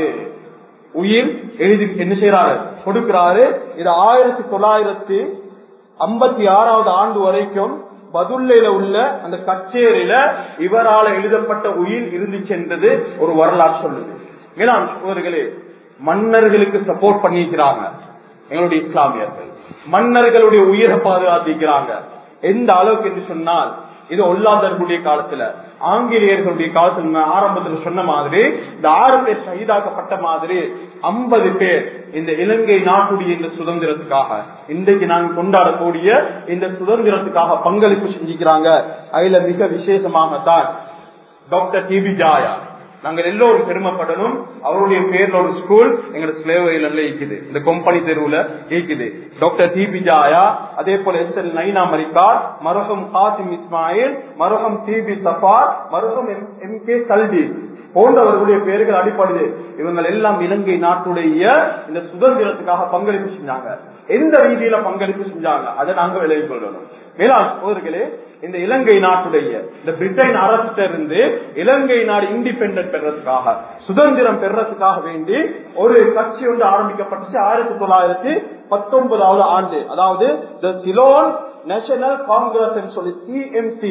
உயிர் எழுதி என்ன செய்யறாரு கொடுக்கிறாரு இது ஆயிரத்தி தொள்ளாயிரத்தி ஐம்பத்தி ஆறாவது ஆண்டு வரைக்கும் பதுல்லையில உள்ள அந்த கச்சேரியில இவரால் எழுதப்பட்ட உயிர் இருந்துச்சு என்றது ஒரு வரலாறு சொல்லுது மேலாம் சோதர்களே மன்னர்களுக்கு சப்போர்ட் பண்ணிக்கிறாங்க எங்களுடைய இஸ்லாமியர்கள் மன்னர்களுடைய உயிரை பாதுகாத்திக்கிறாங்க எந்த அளவுக்கு என்று சொன்னால் இது ஒல்லாந்தர்களுடைய காலத்துல ஆங்கிலேயர்களுடைய காலத்துல ஆரம்பத்தில் சொன்ன மாதிரி இந்த ஆறு பேர் ஷஹீதாக்கப்பட்ட மாதிரி ஐம்பது பேர் இந்த இலங்கை நாட்டுடைய இந்த சுதந்திரத்துக்காக இன்றைக்கு நாங்கள் கொண்டாடக்கூடிய இந்த சுதந்திரத்துக்காக பங்களிப்பு செஞ்சுக்கிறாங்க அதுல மிக விசேஷமாகத்தான் டாக்டர் டிபி ஜாயா நாங்கள் எல்லோரும் பெருமைப்படணும் அவருடைய பேர்ல ஒரு ஸ்கூல் எங்க ஸ்லேவையில இருக்குது இந்த கொம்பனி தெருவுல இருக்குது டாக்டர் டி பி ஜாயா அதே போல எஸ் எல் நைனா மரிகார் மருகம் காசிம் இஸ்மாயில் மருகம் டி பி சஃபார் மருகம் எம் கே கல்வி போன்றவர்களுடைய பெயர்கள் அடிப்படையில் இவங்க எல்லாம் இலங்கை நாட்டுடைய இந்த சுதந்திரத்துக்காக பங்களிப்பு செஞ்சாங்க எந்த ரீதியில பங்களிப்பு செஞ்சாங்க அதை நாங்க விலகிக் கொள்ளணும் மேலாண் சோதர்களே இந்த இலங்கை நாட்டுடைய இந்த பிரிட்டன் அரசிட்ட இருந்து இலங்கை நாடு இண்டிபெண்டன்ட் பெறதுக்காக சுதந்திரம் பெறதுக்காக வேண்டி ஒரு கட்சி ஒன்று ஆரம்பிக்கப்பட்டுச்சு ஆயிரத்தி தொள்ளாயிரத்தி பத்தொன்பதாவது ஆண்டு அதாவது த சிலோன் நேஷனல் காங்கிரஸ் சொல்லி சிஎம்சி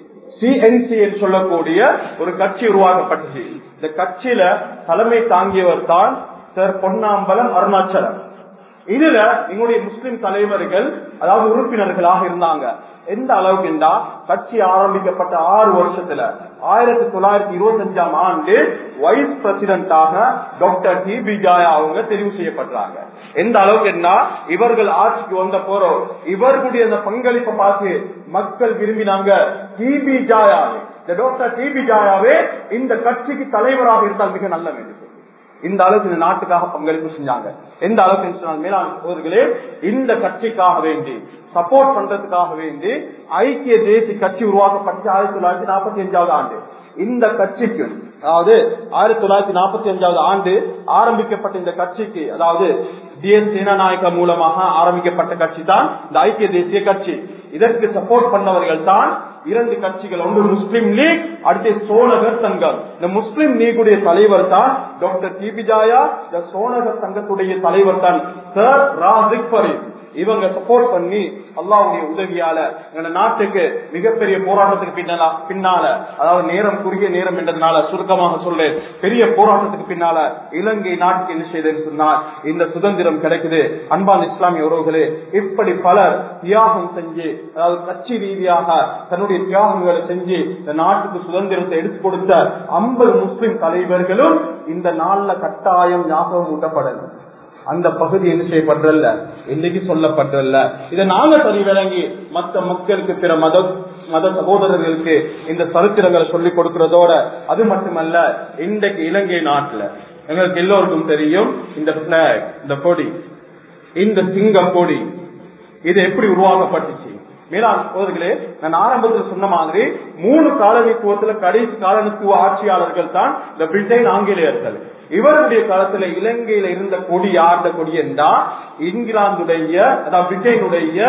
சிஎன்சி என்று சொல்லக்கூடிய ஒரு கட்சி உருவாக்கப்பட்டுச்சு இந்த கட்சியில தலைமை தாங்கியவர் தான் சார் பொன்னாம்பலம் அருணாச்சலம் இதுல எங்களுடைய முஸ்லிம் தலைவர்கள் அதாவது உறுப்பினர்களாக இருந்தாங்க எந்த அளவுக்கு என்றா கட்சி ஆரம்பிக்கப்பட்ட ஆறு வருஷத்துல ஆயிரத்தி தொள்ளாயிரத்தி இருபத்தி அஞ்சாம் ஆண்டு வைஸ் பிரசிடண்டாக டாக்டர் டி பி ஜாயா அவங்க தெரிவு செய்யப்படுறாங்க எந்த அளவுக்கு என்ன இவர்கள் ஆட்சிக்கு வந்த போறோம் இவர்களுடைய அந்த பங்களிப்பை பார்த்து மக்கள் விரும்பினாங்க டி பி ஜாயாவே இந்த டாக்டர் டி பி ஜாயாவே இந்த கட்சிக்கு தலைவராக இருந்தால் மிக நல்ல வேண்டும் இந்த அளவுக்கு இந்த நாட்டுக்காக பங்களிப்பு செஞ்சாங்க எந்த அளவுக்கு சொன்னால் மேலாண் சோதர்களே இந்த கட்சிக்காக வேண்டி சப்போர்ட் பண்றதுக்காக வேண்டி ஐக்கிய தேசிய கட்சி உருவாக்கப்பட்டு ஆயிரத்தி தொள்ளாயிரத்தி நாற்பத்தி அஞ்சாவது ஆண்டு இந்த கட்சிக்கு அதாவது ஆயிரத்தி தொள்ளாயிரத்தி நாற்பத்தி அஞ்சாவது ஆண்டு ஆரம்பிக்கப்பட்ட இந்த கட்சிக்கு அதாவது டி எஸ் சேனாநாயக்க மூலமாக ஆரம்பிக்கப்பட்ட கட்சி தான் இந்த ஐக்கிய தேசிய கட்சி இதற்கு சப்போர்ட் பண்ணவர்கள் தான் இரண்டு கட்சிகள் ஒன்று முஸ்லிம் லீக் அடுத்து சோனகர் சங்கம் இந்த முஸ்லிம் லீகுடைய தலைவர் தான் டாக்டர் டிபி ஜாயா இந்த சோனகர் சங்கத்துடைய தலைவர் தான் சர் ராஜிக் பரீத் இவங்க சப்போர்ட் பண்ணி அல்லாவுடைய உதவியால எங்க நாட்டுக்கு மிகப்பெரிய போராட்டத்துக்கு பின்னால பின்னால அதாவது நேரம் குறுகிய நேரம் என்றதுனால சுருக்கமாக சொல்றேன் பெரிய போராட்டத்துக்கு பின்னால இலங்கை நாட்டுக்கு என்ன செய்தேன்னு சொன்னால் இந்த சுதந்திரம் கிடைக்குது அன்பான் இஸ்லாமிய உறவுகளே இப்படி பலர் தியாகம் செஞ்சு அதாவது கட்சி ரீதியாக தன்னுடைய தியாகங்களை செஞ்சு இந்த நாட்டுக்கு சுதந்திரத்தை எடுத்து கொடுத்த ஐம்பது முஸ்லிம் தலைவர்களும் இந்த நாள்ல கட்டாயம் ஞாபகம் ஊட்டப்படணும் அந்த பகுதி என்ன செய்யப்படுறல்ல இன்னைக்கு சொல்லப்படுறல்ல இதை நாங்க சரி விளங்கி மற்ற மக்களுக்கு பிற மத மத சகோதரர்களுக்கு இந்த சரித்திரங்களை சொல்லிக் கொடுக்கிறதோட அது மட்டுமல்ல இன்றைக்கு இலங்கை நாட்டுல எங்களுக்கு எல்லோருக்கும் தெரியும் இந்த பிளாக் இந்த கொடி இந்த சிங்க கொடி இது எப்படி உருவாக்கப்பட்டுச்சு மேலாண் சோதர்களே நான் ஆரம்பத்தில் சொன்ன மாதிரி மூணு காலனித்துவத்துல கடைசி காலனித்துவ ஆட்சியாளர்கள் தான் இந்த பிரிட்டன் ஆங்கிலேயர்கள் இவருடைய காலத்துல இலங்கையில இருந்த கொடி ஆண்ட கொடி என்றா இங்கிலாந்துடைய அதாவது பிரிட்டனுடைய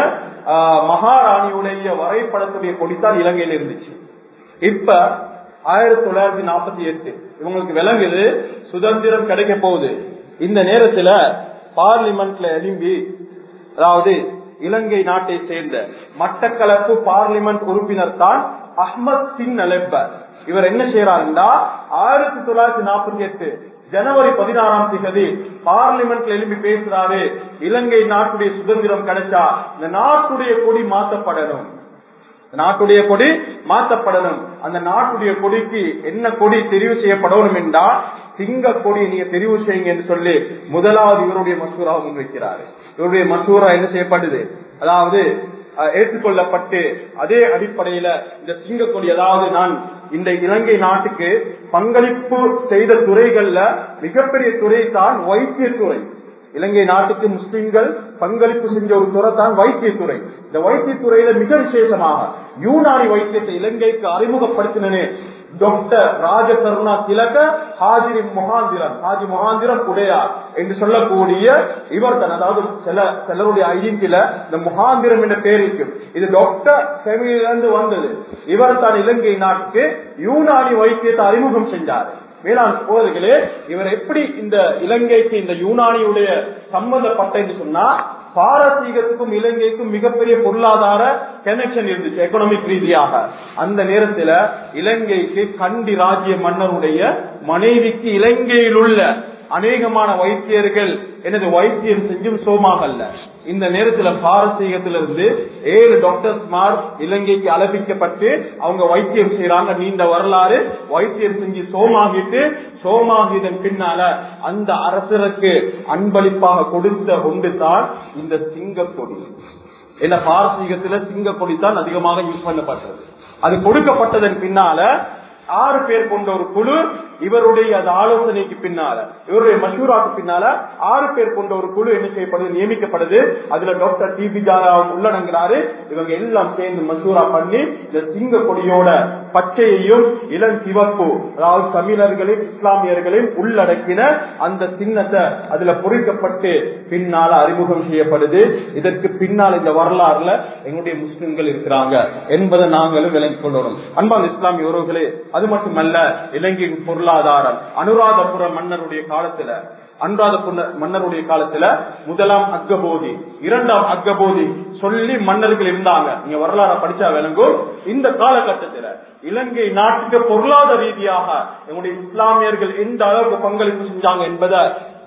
மகாராணியுடைய வரைபடத்துடைய கொடித்தான் இலங்கையில இருந்துச்சு இப்ப ஆயிரத்தி தொள்ளாயிரத்தி நாற்பத்தி எட்டு இவங்களுக்கு விளங்குது சுதந்திரம் கிடைக்க போகுது இந்த நேரத்துல பார்லிமெண்ட்ல எழும்பி அதாவது இலங்கை நாட்டை சேர்ந்த மட்டக்களப்பு பார்லிமெண்ட் உறுப்பினர் தான் அஹ்மத் சிங் அலெப்ப இவர் என்ன செய்யறாருன்னா ஆயிரத்தி தொள்ளாயிரத்தி நாற்பத்தி எட்டு ஜனவரி பதினாறாம் தேதி பார்லிமெண்ட்ல எழுப்பி பேசுறாரு இலங்கை நாட்டுடைய சுதந்திரம் கிடைச்சா இந்த நாட்டுடைய கொடி மாற்றப்படணும் நாட்டுடைய கொடி மாற்றப்படணும் அந்த நாட்டுடைய கொடிக்கு என்ன கொடி தெரிவு செய்யப்படணும் என்றா சிங்க கொடி நீங்க தெரிவு செய்யுங்க என்று சொல்லி முதலாவது இவருடைய மசூரா முன்வைக்கிறாரு இவருடைய மசூரா என்ன செய்யப்படுது அதாவது ஏற்றுக்கொள்ளப்பட்டு அதே அடிப்படையில இந்த சிங்க கொடி அதாவது நான் இந்த இலங்கை நாட்டுக்கு பங்களிப்பு செய்த துறைகள்ல மிகப்பெரிய துறை தான் வைத்தியத்துறை இலங்கை நாட்டுக்கு முஸ்லிம்கள் பங்களிப்பு செஞ்ச ஒரு துறை தான் வைத்தியத்துறை இந்த வைத்தியத்துறையில மிக விசேஷமாக யூனானி வைத்தியத்தை இலங்கைக்கு அறிமுகப்படுத்தினே டாக்டர் ராஜகருணா திலக ஹாஜிரி முகாந்திரம் ஹாஜி முகாந்திரம் உடையார் என்று சொல்லக்கூடிய இவர் தான் அதாவது சில சிலருடைய ஐடென்டில இந்த முகாந்திரம் என்ற பேர் இருக்கு இது டாக்டர் ஃபேமிலியிலிருந்து வந்தது இவர் தான் இலங்கை நாட்டுக்கு யூனானி வைத்தியத்தை அறிமுகம் செஞ்சார் வேளாண் சோதர்களே இவர் எப்படி இந்த இலங்கைக்கு இந்த யூனானியுடைய சம்பந்தப்பட்ட என்று சொன்னா பாரசீகத்துக்கும் இலங்கைக்கும் மிகப்பெரிய பொருளாதார கனெக்ஷன் இருந்துச்சு எக்கனாமிக் ரீதியாக அந்த நேரத்துல இலங்கைக்கு கண்டி ராஜ்ய மன்னருடைய மனைவிக்கு இலங்கையில் உள்ள அநேகமான வைத்தியர்கள் எனது வைத்தியம் செஞ்சும் சோமாகல்ல இந்த நேரத்துல பாரசீகத்திலிருந்து ஏழு டாக்டர்ஸ் மார் இலங்கைக்கு அலபிக்கப்பட்டு அவங்க வைத்தியம் செய்யறாங்க நீண்ட வரலாறு வைத்தியம் செஞ்சு சோமாகிட்டு சோமாகிதன் பின்னால அந்த அரசருக்கு அன்பளிப்பாக கொடுத்த ஒன்று தான் இந்த சிங்கக்கொடி என்ன பாரசீகத்துல சிங்கக்கொடி தான் அதிகமாக யூஸ் பண்ணப்பட்டது அது கொடுக்கப்பட்டதன் பின்னால ஆறு பேர் கொண்ட ஒரு குழு இவருடைய அந்த ஆலோசனைக்கு பின்னால இவருடைய மஷூராக்கு பின்னால ஆறு பேர் கொண்ட ஒரு குழு என்ன செய்யப்படுது நியமிக்கப்படுது அதுல டாக்டர் டி பி ஜாராவும் உள்ளடங்குறாரு இவங்க எல்லாம் சேர்ந்து மஷூரா பண்ணி இந்த சிங்க கொடியோட பச்சையையும் இளம் சிவப்பு அதாவது தமிழர்களையும் இஸ்லாமியர்களையும் உள்ளடக்கின அந்த சின்னத்தை அதுல பொறிக்கப்பட்டு பின்னால அறிமுகம் செய்யப்படுது இதற்கு பின்னால் இந்த வரலாறுல எங்களுடைய முஸ்லிம்கள் இருக்கிறாங்க என்பதை நாங்களும் விளங்கிக் கொள்ளணும் அன்பான இஸ்லாமிய உறவுகளே அது மட்டுமல்ல இலங்கையின் பொருளாதாரம் அனுராதபுர மன்னருடைய காலத்துல அனுராத மன்னருடைய காலத்துல முதலாம் அக்கபோதி இரண்டாம் அக்கபோதி சொல்லி மன்னர்கள் இருந்தாங்க நீங்க வரலாறு படிச்சா விளங்கும் இந்த காலகட்டத்துல இலங்கை நாட்டுக்கு பொருளாதார ரீதியாக எங்களுடைய இஸ்லாமியர்கள் எந்த அளவுக்கு பங்களிப்பு செஞ்சாங்க என்பதை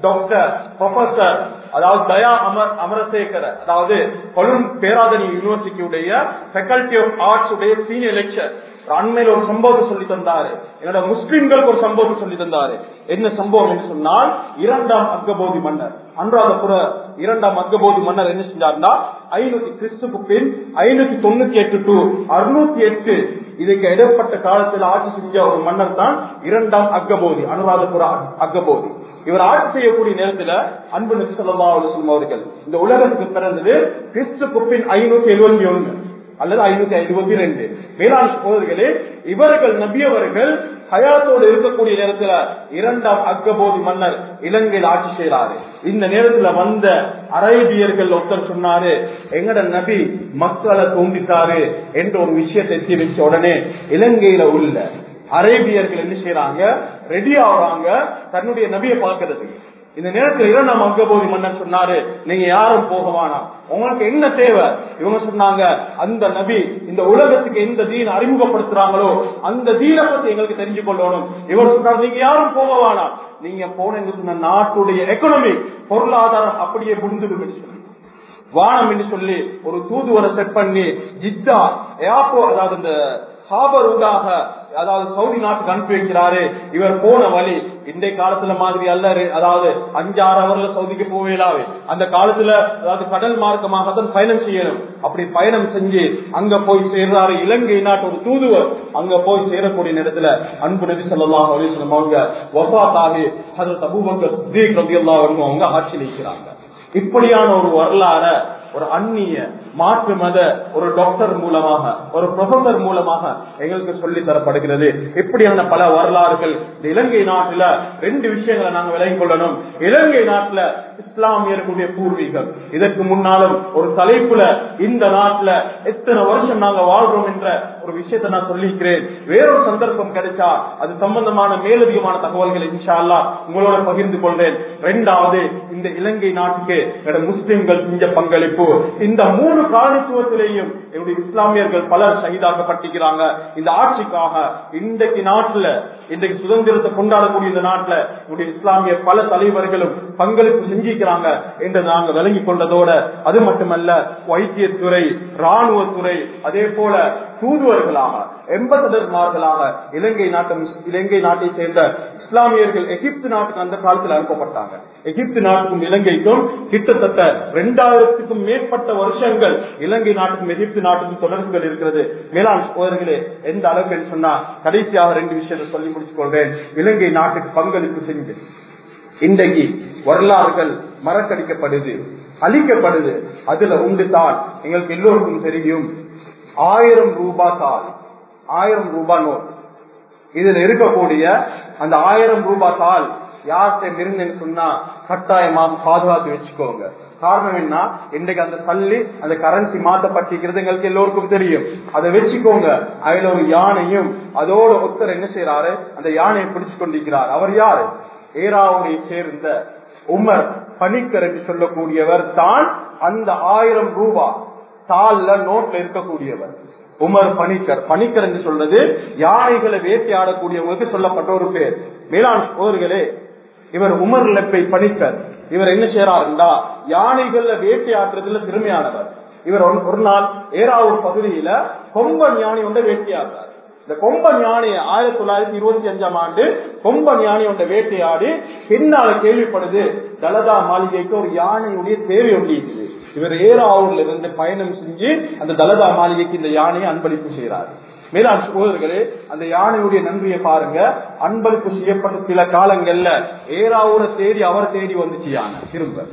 டாக்டர் ப்ரொஃபசர் அதாவது தயா அமர் அமரசேகர அதாவது கொழும் பேராதனி யூனிவர்சிட்டியுடைய ஃபேக்கல்டி ஆஃப் ஆர்ட்ஸ் உடைய சீனியர் லெக்சர் அண்மையில் ஒரு சம்பவத்தை சொல்லி தந்தாரு என்னோட முஸ்லிம்களுக்கு ஒரு சம்பவத்தை சொல்லி தந்தாரு என்ன சம்பவம் என்று சொன்னால் இரண்டாம் அக்கபோதி மன்னர் அனுராதபுர இரண்டாம் அக்கபோதி மன்னர் என்ன செஞ்சார்னா ஐநூத்தி கிறிஸ்துக்கு பின் ஐநூத்தி தொண்ணூத்தி எட்டு டு அறுநூத்தி எட்டு இதுக்கு இடைப்பட்ட காலத்தில் ஆட்சி செஞ்ச ஒரு மன்னர் தான் இரண்டாம் அக்கபோதி அனுராதபுர அக்கபோதி இவர் ஆட்சி செய்யக்கூடிய நேரத்துல அன்பு நபி ஸல்லல்லாஹு அலைஹி வஸல்லம் அவர்கள் இந்த உலகத்துக்கு பிறந்தது கிறிஸ்துக்கு பின் ஐநூத்தி எழுபத்தி ஒண்ணு அல்லது ஐநூத்தி ஐம்பத்தி ரெண்டு வேளாண் சகோதரிகளே இவர்கள் நபியவர்கள் ஹயாத்தோடு இருக்கக்கூடிய நேரத்துல இரண்டாம் அக்கபோதி மன்னர் இலங்கையில் ஆட்சி செய்யறாரு இந்த நேரத்துல வந்த அரேபியர்கள் ஒருத்தர் சொன்னாரு எங்கட நபி மக்களை தூண்டிட்டாரு என்ற ஒரு விஷயத்தை எத்தி வச்ச உடனே இலங்கையில உள்ள அரேபியர்கள் என்ன செய்யறாங்க ரெடி ஆகுறாங்க தன்னுடைய நபியை பார்க்கறதுக்கு இந்த நேரத்தில் இரண்டாம் அக்கபோதி மன்னர் சொன்னாரு நீங்க யாரும் போக வேணாம் உங்களுக்கு என்ன தேவை இவங்க சொன்னாங்க அந்த நபி இந்த உலகத்துக்கு எந்த தீன் அறிமுகப்படுத்துறாங்களோ அந்த தீனை பத்தி எங்களுக்கு தெரிஞ்சு கொள்ளணும் இவர் சொன்னார் நீங்க யாரும் போக வேணாம் நீங்க போன சொன்ன நாட்டுடைய எக்கனாமி பொருளாதாரம் அப்படியே முடிந்துடும் சொல்லி வானம் என்று சொல்லி ஒரு தூதுவரை செட் பண்ணி ஜித்தா ஏப்போ அதாவது இந்த ஹாபர் ஊடாக அதாவது சவுதி நாட்டுக்கு அனுப்பி வைக்கிறாரு இவர் போன வழி இந்த காலத்துல மாதிரி அல்ல அதாவது அஞ்சாறு அவர்ல சவுதிக்கு போவேலாவே அந்த காலத்துல அதாவது கடல் மார்க்கமாக தான் பயணம் செய்யணும் அப்படி பயணம் செஞ்சு அங்க போய் சேர்றாரு இலங்கை நாட்டு ஒரு தூதுவர் அங்க போய் சேரக்கூடிய நேரத்துல அன்பு நபி ஸல்லல்லாஹு அலைஹி வஸல்லம் அவங்க வஃபாத் ஆகி ஹஜ்ரத் அபூபக்கர் சித்திக் ரலியல்லாஹு அன்ஹு அவங்க ஆட்சி நிற்கிறாங்க இப்படியான ஒரு வரலாற ஒரு அந்நிய மாற்று மத ஒரு டாக்டர் மூலமாக ஒரு ப்ரொஃபசர் மூலமாக எங்களுக்கு சொல்லி தரப்படுகிறது இப்படியான பல வரலாறுகள் இந்த இலங்கை நாட்டுல ரெண்டு விஷயங்களை நாங்க விலகிக் கொள்ளணும் இலங்கை நாட்டுல இஸ்லாமியர்களுடைய பூர்வீகம் இதற்கு முன்னாலும் ஒரு தலைப்புல இந்த நாட்டுல எத்தனை வருஷம் நாங்க வாழ்றோம் என்ற ஒரு விஷயத்தை நான் சொல்லிக்கிறேன் வேறொரு சந்தர்ப்பம் கிடைச்சா அது சம்பந்தமான மேலதிகமான தகவல்களை இன்ஷா அல்லாஹ் உங்களோட பகிர்ந்து கொள்றேன் ரெண்டாவது இந்த இலங்கை நாட்டுக்கு என்னோட முஸ்லிம்கள் செஞ்ச பங்களிப்பு இந்த மூணு காலனித்துவத்திலேயும் என்னுடைய இஸ்லாமியர்கள் பலர் சகிதாக்கப்பட்டிருக்கிறாங்க இந்த ஆட்சிக்காக இன்றைக்கு நாட்டுல இன்றைக்கு சுதந்திரத்தை கொண்டாடக்கூடிய இந்த நாட்டுல என்னுடைய இஸ்லாமிய பல தலைவர்களும் பங்களிப்பு செஞ்சிருக்கிறாங்க என்று நாங்க விளங்கி கொண்டதோட அது மட்டுமல்ல வைத்தியத்துறை ராணுவத்துறை அதே போல தூதுவர்களாக எம்பசடர்மார்களாக இலங்கை நாட்டு இலங்கை நாட்டை சேர்ந்த இஸ்லாமியர்கள் எகிப்து நாட்டுக்கு அந்த காலத்தில் அனுப்பப்பட்டாங்க எகிப்து நாட்டுக்கும் இலங்கைக்கும் கிட்டத்தட்ட இரண்டாயிரத்துக்கும் மேற்பட்ட வருஷங்கள் இலங்கை நாட்டுக்கும் எகிப்து நாட்டுக்கும் தொடர்புகள் இருக்கிறது மேலாண் சோதர்களே எந்த அளவுக்கு என்று சொன்னா கடைசியாக ரெண்டு விஷயத்தை சொல்லி முடிச்சுக் கொள்றேன் இலங்கை நாட்டுக்கு பங்களிப்பு செஞ்சு இன்றைக்கு வரலாறுகள் மறக்கடிக்கப்படுது அழிக்கப்படுது அதுல உண்டு தான் எங்களுக்கு எல்லோருக்கும் தெரியும் ஆயிரம் ரூபாய் தாள் ஆயிரம் ரூபாய் நோட் இதுல இருக்கக்கூடிய அந்த ஆயிரம் ரூபாய் தாள் யார்கிட்ட இருந்துன்னு சொன்னா கட்டாயமாக பாதுகாத்து வச்சுக்கோங்க காரணம் என்ன இன்றைக்கு அந்த சல்லி அந்த கரன்சி மாற்றப்பட்டிருக்கிறது எங்களுக்கு எல்லோருக்கும் தெரியும் அதை வச்சுக்கோங்க அதுல ஒரு யானையும் அதோட ஒருத்தர் என்ன செய்யறாரு அந்த யானையை பிடிச்சு கொண்டிருக்கிறார் அவர் யாரு ஏராவுடைய சேர்ந்த உமர் பணிக்கர் என்று சொல்லக்கூடியவர் தான் அந்த ஆயிரம் ரூபாய் தாள்ல நோட்ல இருக்கக்கூடியவர் உமர் பணிக்கர் பணிக்கர் என்று சொல்றது யானைகளை வேட்டையாடக்கூடியவங்களுக்கு சொல்லப்பட்ட ஒரு பேர் மேலாண் சோதர்களே இவர் உமர் லெப்பை பணிக்கர் இவர் என்ன செய்யறாருண்டா யானைகள்ல வேட்டையாடுறதுல திறமையானவர் இவர் ஒரு நாள் ஏராவூர் பகுதியில கொம்பன் யானை ஒன்றை வேட்டையாடுறார் இந்த கொம்பன் யானையை ஆயிரத்தி தொள்ளாயிரத்தி இருபத்தி அஞ்சாம் ஆண்டு கொம்பன் யானை ஒன்றை வேட்டையாடி பின்னால கேள்விப்படுது தலதா மாளிகைக்கு ஒரு யானையுடைய தேவை ஒன்றி இருக்குது இவர் ஏராவூர்ல இருந்து பயணம் செஞ்சு அந்த தலதா மாளிகைக்கு இந்த யானையை அன்பளிப்பு செய்யறாரு மேலாண் சகோதரர்களே அந்த யானையுடைய நன்றியை பாருங்க அன்பளிப்பு செய்யப்பட்ட சில காலங்கள்ல ஏராவூரை தேடி அவர் தேடி வந்துச்சு யானை திரும்ப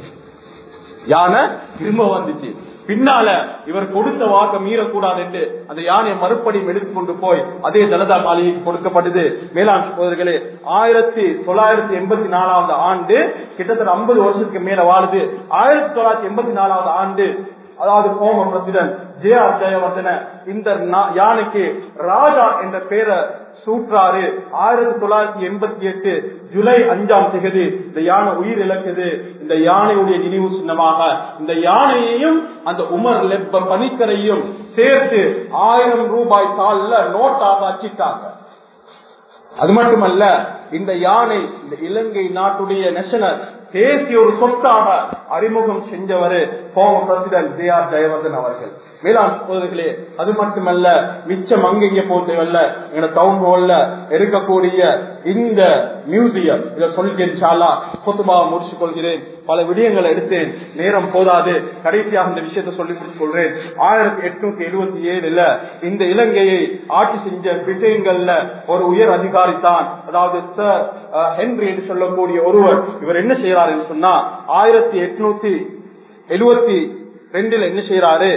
யானை திரும்ப வந்துச்சு பின்னால இவர் கொடுத்த வாக்க மீறக்கூடாது என்று அந்த யானையை மறுபடியும் எடுத்துக்கொண்டு போய் அதே தலதா மாளிகைக்கு கொடுக்கப்பட்டது மேலாண் சகோதரர்களே ஆயிரத்தி தொள்ளாயிரத்தி எண்பத்தி நாலாவது ஆண்டு கிட்டத்தட்ட ஐம்பது வருஷத்துக்கு மேல வாழுது ஆயிரத்தி தொள்ளாயிரத்தி எண்பத்தி நாலாவது ஆண்டு அதாவது former president J R Jayewardene இந்த யானைக்கு ராஜா என்ற பேரை சூற்றாரு ஆயிரத்தி தொள்ளாயிரத்தி எண்பத்தி எட்டு ஜூலை அஞ்சாம் தேதி இந்த யானை உயிர் இழக்குது இந்த யானையுடைய நினைவு சின்னமாக இந்த யானையையும் அந்த உமர் லெப்ப பனிக்கரையும் சேர்த்து ஆயிரம் ரூபாய் தாள்ல நோட்டாக அச்சிட்டாங்க அது மட்டுமல்ல இந்த யானை இந்த இலங்கை நாட்டுடைய நேஷனல் தேசிய ஒரு சொத்தாக அறிமுகம் செஞ்சவர் former president J R Jayewardene அவர்கள் மேலாண் சகோதரர்களே அது மட்டுமல்ல மிச்சம் அங்கங்க போட்டவல்ல எங்க டவுன் ஹால்ல இருக்கக்கூடிய இந்த மியூசியம் இதை சொல்லிச்சாலா கொத்துபாவை முடிச்சு கொள்கிறேன் பல விடயங்களை எடுத்தேன் நேரம் போதாது கடைசியாக இந்த விஷயத்தை சொல்லி முடிச்சு கொள்றேன் ஆயிரத்தி எட்நூத்தி எழுபத்தி ஏழுல இந்த இலங்கையை ஆட்சி செஞ்ச பிரிட்டன்கள்ல ஒரு உயர் அதிகாரி தான் அதாவது சார் ஹென்ரி என்று சொல்லக்கூடிய ஒருவர் இவர் என்ன செய்யறாரு என்று சொன்னா ஆயிரத்தி எட்நூத்தி எழுபத்தி ரெண்டுல என்ன செய்யறாரு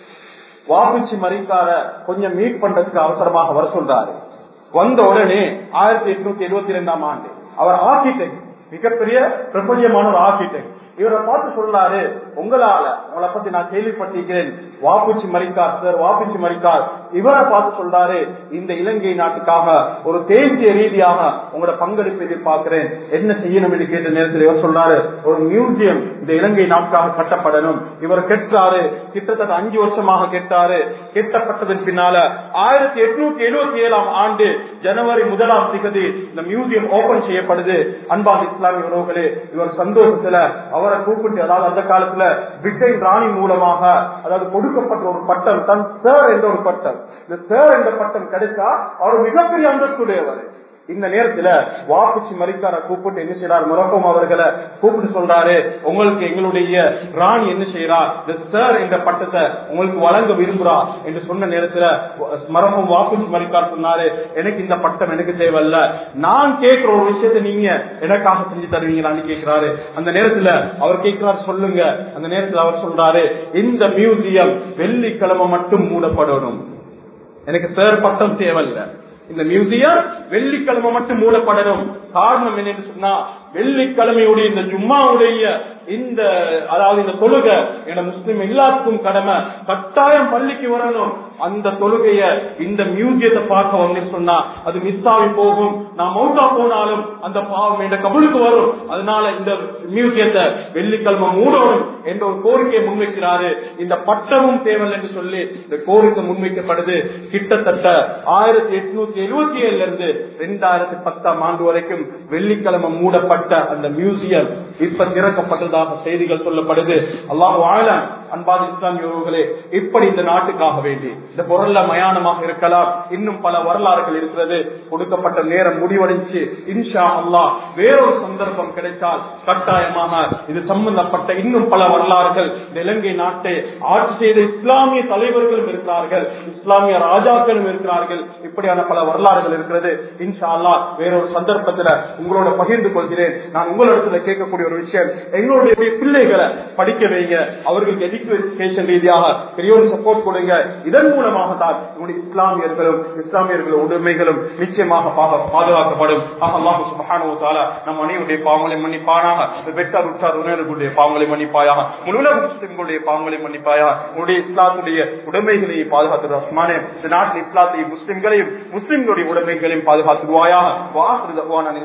வாபிச்சி மறிக்கார கொஞ்சம் மீட் பண்றதுக்கு அவசரமாக வர சொல்றாரு வந்த உடனே ஆயிரத்தி எட்நூத்தி எழுபத்தி ரெண்டாம் ஆண்டு அவர் ஆர்கிடெக்ட் மிகப்பெரிய பிரபலியமான ஒரு ஆர்கிடெக்ட் இவரை பார்த்து சொல்றாரு உங்களால உங்களை பத்தி நான் கேள்விப்பட்டிருக்கிறேன் வாப்புச்சி மறிக்கார் சார் வாப்புச்சி மறிக்கார் இவரை பார்த்து சொல்றாரு இந்த இலங்கை நாட்டுக்காக ஒரு தேசிய ரீதியாக உங்களோட பங்களிப்பு எதிர்பார்க்கிறேன் என்ன செய்யணும் என்று கேட்ட நேரத்தில் இவர் சொல்றாரு ஒரு மியூசியம் இந்த இலங்கை நாட்டுக்காக கட்டப்படணும் இவர் கெட்டாரு கிட்டத்தட்ட அஞ்சு வருஷமாக கெட்டாரு கெட்டப்பட்டதன் பின்னால ஆயிரத்தி எட்நூத்தி எழுபத்தி ஏழாம் ஆண்டு ஜனவரி முதலாம் திகதி இந்த மியூசியம் ஓபன் செய்யப்படுது அன்பாக இஸ்லாமிய உறவுகளே இவர் சந்தோஷத்துல அவரை கூப்பிட்டு அதாவது அந்த காலத்துல பிரிட்டன் ராணி மூலமாக அதாவது கொடுக்கப்பட்ட ஒரு பட்டம் தன் சேர் என்ற ஒரு பட்டம் இந்த சேர் என்ற பட்டம் கிடைச்சா அவர் மிகப்பெரிய அந்தஸ்துடையவர் இந்த நேரத்துல வாக்குச்சி மறிக்கார கூப்பிட்டு என்ன செய்யறார் முரக்கம் அவர்களை கூப்பிட்டு சொல்றாரு உங்களுக்கு எங்களுடைய ராணி என்ன செய்யறா இந்த சார் என்ற பட்டத்தை உங்களுக்கு வழங்க விரும்புறா என்று சொன்ன நேரத்துல மரபம் வாக்குச்சி மறிக்கார் சொன்னாரு எனக்கு இந்த பட்டம் எனக்கு தேவையில்ல நான் கேட்கிற ஒரு விஷயத்தை நீங்க எனக்காக செஞ்சு தருவீங்களான்னு கேட்கிறாரு அந்த நேரத்துல அவர் கேட்கிறார் சொல்லுங்க அந்த நேரத்துல அவர் சொல்றாரு இந்த மியூசியம் வெள்ளிக்கிழமை மட்டும் மூடப்படணும் எனக்கு சார் பட்டம் தேவையில்லை இந்த மியூசியம் வெள்ளிக்கிழமை மட்டும் மூடப்படணும் காரணம் என்னன்னு சொன்னா வெள்ளிக்கிழமையுடைய இந்த ஜும்மாவுடைய இந்த அதாவது இந்த தொழுகை என முஸ்லிம் எல்லாருக்கும் கடமை கட்டாயம் பள்ளிக்கு வரணும் அந்த தொழுகைய இந்த மியூசியத்தை பார்க்க வந்து சொன்னா அது மிஸ் ஆகி போகும் நான் மௌட்டா போனாலும் அந்த பாவம் என்ற கபலுக்கு வரும் அதனால இந்த மியூசியத்தை வெள்ளிக்கிழமை மூடணும் என்ற ஒரு கோரிக்கையை முன்வைக்கிறாரு இந்த பட்டமும் தேவை என்று சொல்லி இந்த கோரிக்கை முன்வைக்கப்படுது கிட்டத்தட்ட ஆயிரத்தி எட்நூத்தி எழுபத்தி ஏழுல இருந்து ரெண்டாயிரத்தி பத்தாம் ஆண்டு வரைக்கும் வெள்ளிக்கிழமை மூடப்பட்ட அந்த மியூசியம் இப்ப திறக்கப்பட்டதாக செய்திகள் சொல்லப்படுது அல்லாஹ் ஆழம் அன்பாது இஸ்லாமியர்களே இப்படி இந்த நாட்டுக்காக வேண்டி இந்த பொருள்ல மயானமாக இருக்கலாம் இன்னும் பல வரலாறுகள் இருக்கிறது கொடுக்கப்பட்ட நேரம் முடிவடைஞ்சு இன்ஷா அல்லாஹ் வேறொரு சந்தர்ப்பம் கிடைத்தால் கட்டாயமாக இது சம்பந்தப்பட்ட இன்னும் பல வரலாறுகள் இந்த இலங்கை நாட்டை ஆட்சி செய்த இஸ்லாமிய தலைவர்களும் இருக்கிறார்கள் இஸ்லாமிய ராஜாக்களும் இருக்கிறார்கள் இப்படியான பல வரலாறுகள் இருக்கிறது இன்ஷா அல்லாஹ் வேறொரு சந்தர்ப்பத்துல உங்களோட பகிர்ந்து கொள்கிறேன் நான் உங்களிடத்துல கேட்கக்கூடிய ஒரு விஷயம் எங்களுடைய பிள்ளைகளை படிக்க வைங்க அவர்களுக்கு எஜுகேஷன் ரீதியாக பெரிய ஒரு சப்போர்ட் கொடுங்க இதன் மூலமாக தான் உங்களுடைய இஸ்லாமியர்களும் இஸ்லாமியர்கள் உடைமைகளும் நிச்சயமாக பா- பாதுகாக்கப்படும் ஆக அல்லாஹு சுப்ஹானஹு வ தஆலா நம் அனைவருடைய பாவங்களை மன்னிப்பானாக வெட்டார் உற்றார் உணர்களுடைய பாவங்களை மன்னிப்பாயாக முழுவத முஸ்லிம்களுடைய பாவங்களை மன்னிப்பாயாக உங்களுடைய இஸ்லாத்துடைய உடைமைகளை பாதுகாத்து ரஹ்மானே இந்த நாட்டில் இஸ்லாத்தையும் முஸ்லிம்களையும் முஸ்லிம்களுடைய உடைமைகளையும் பாதுகாத்துவாயாக வாசு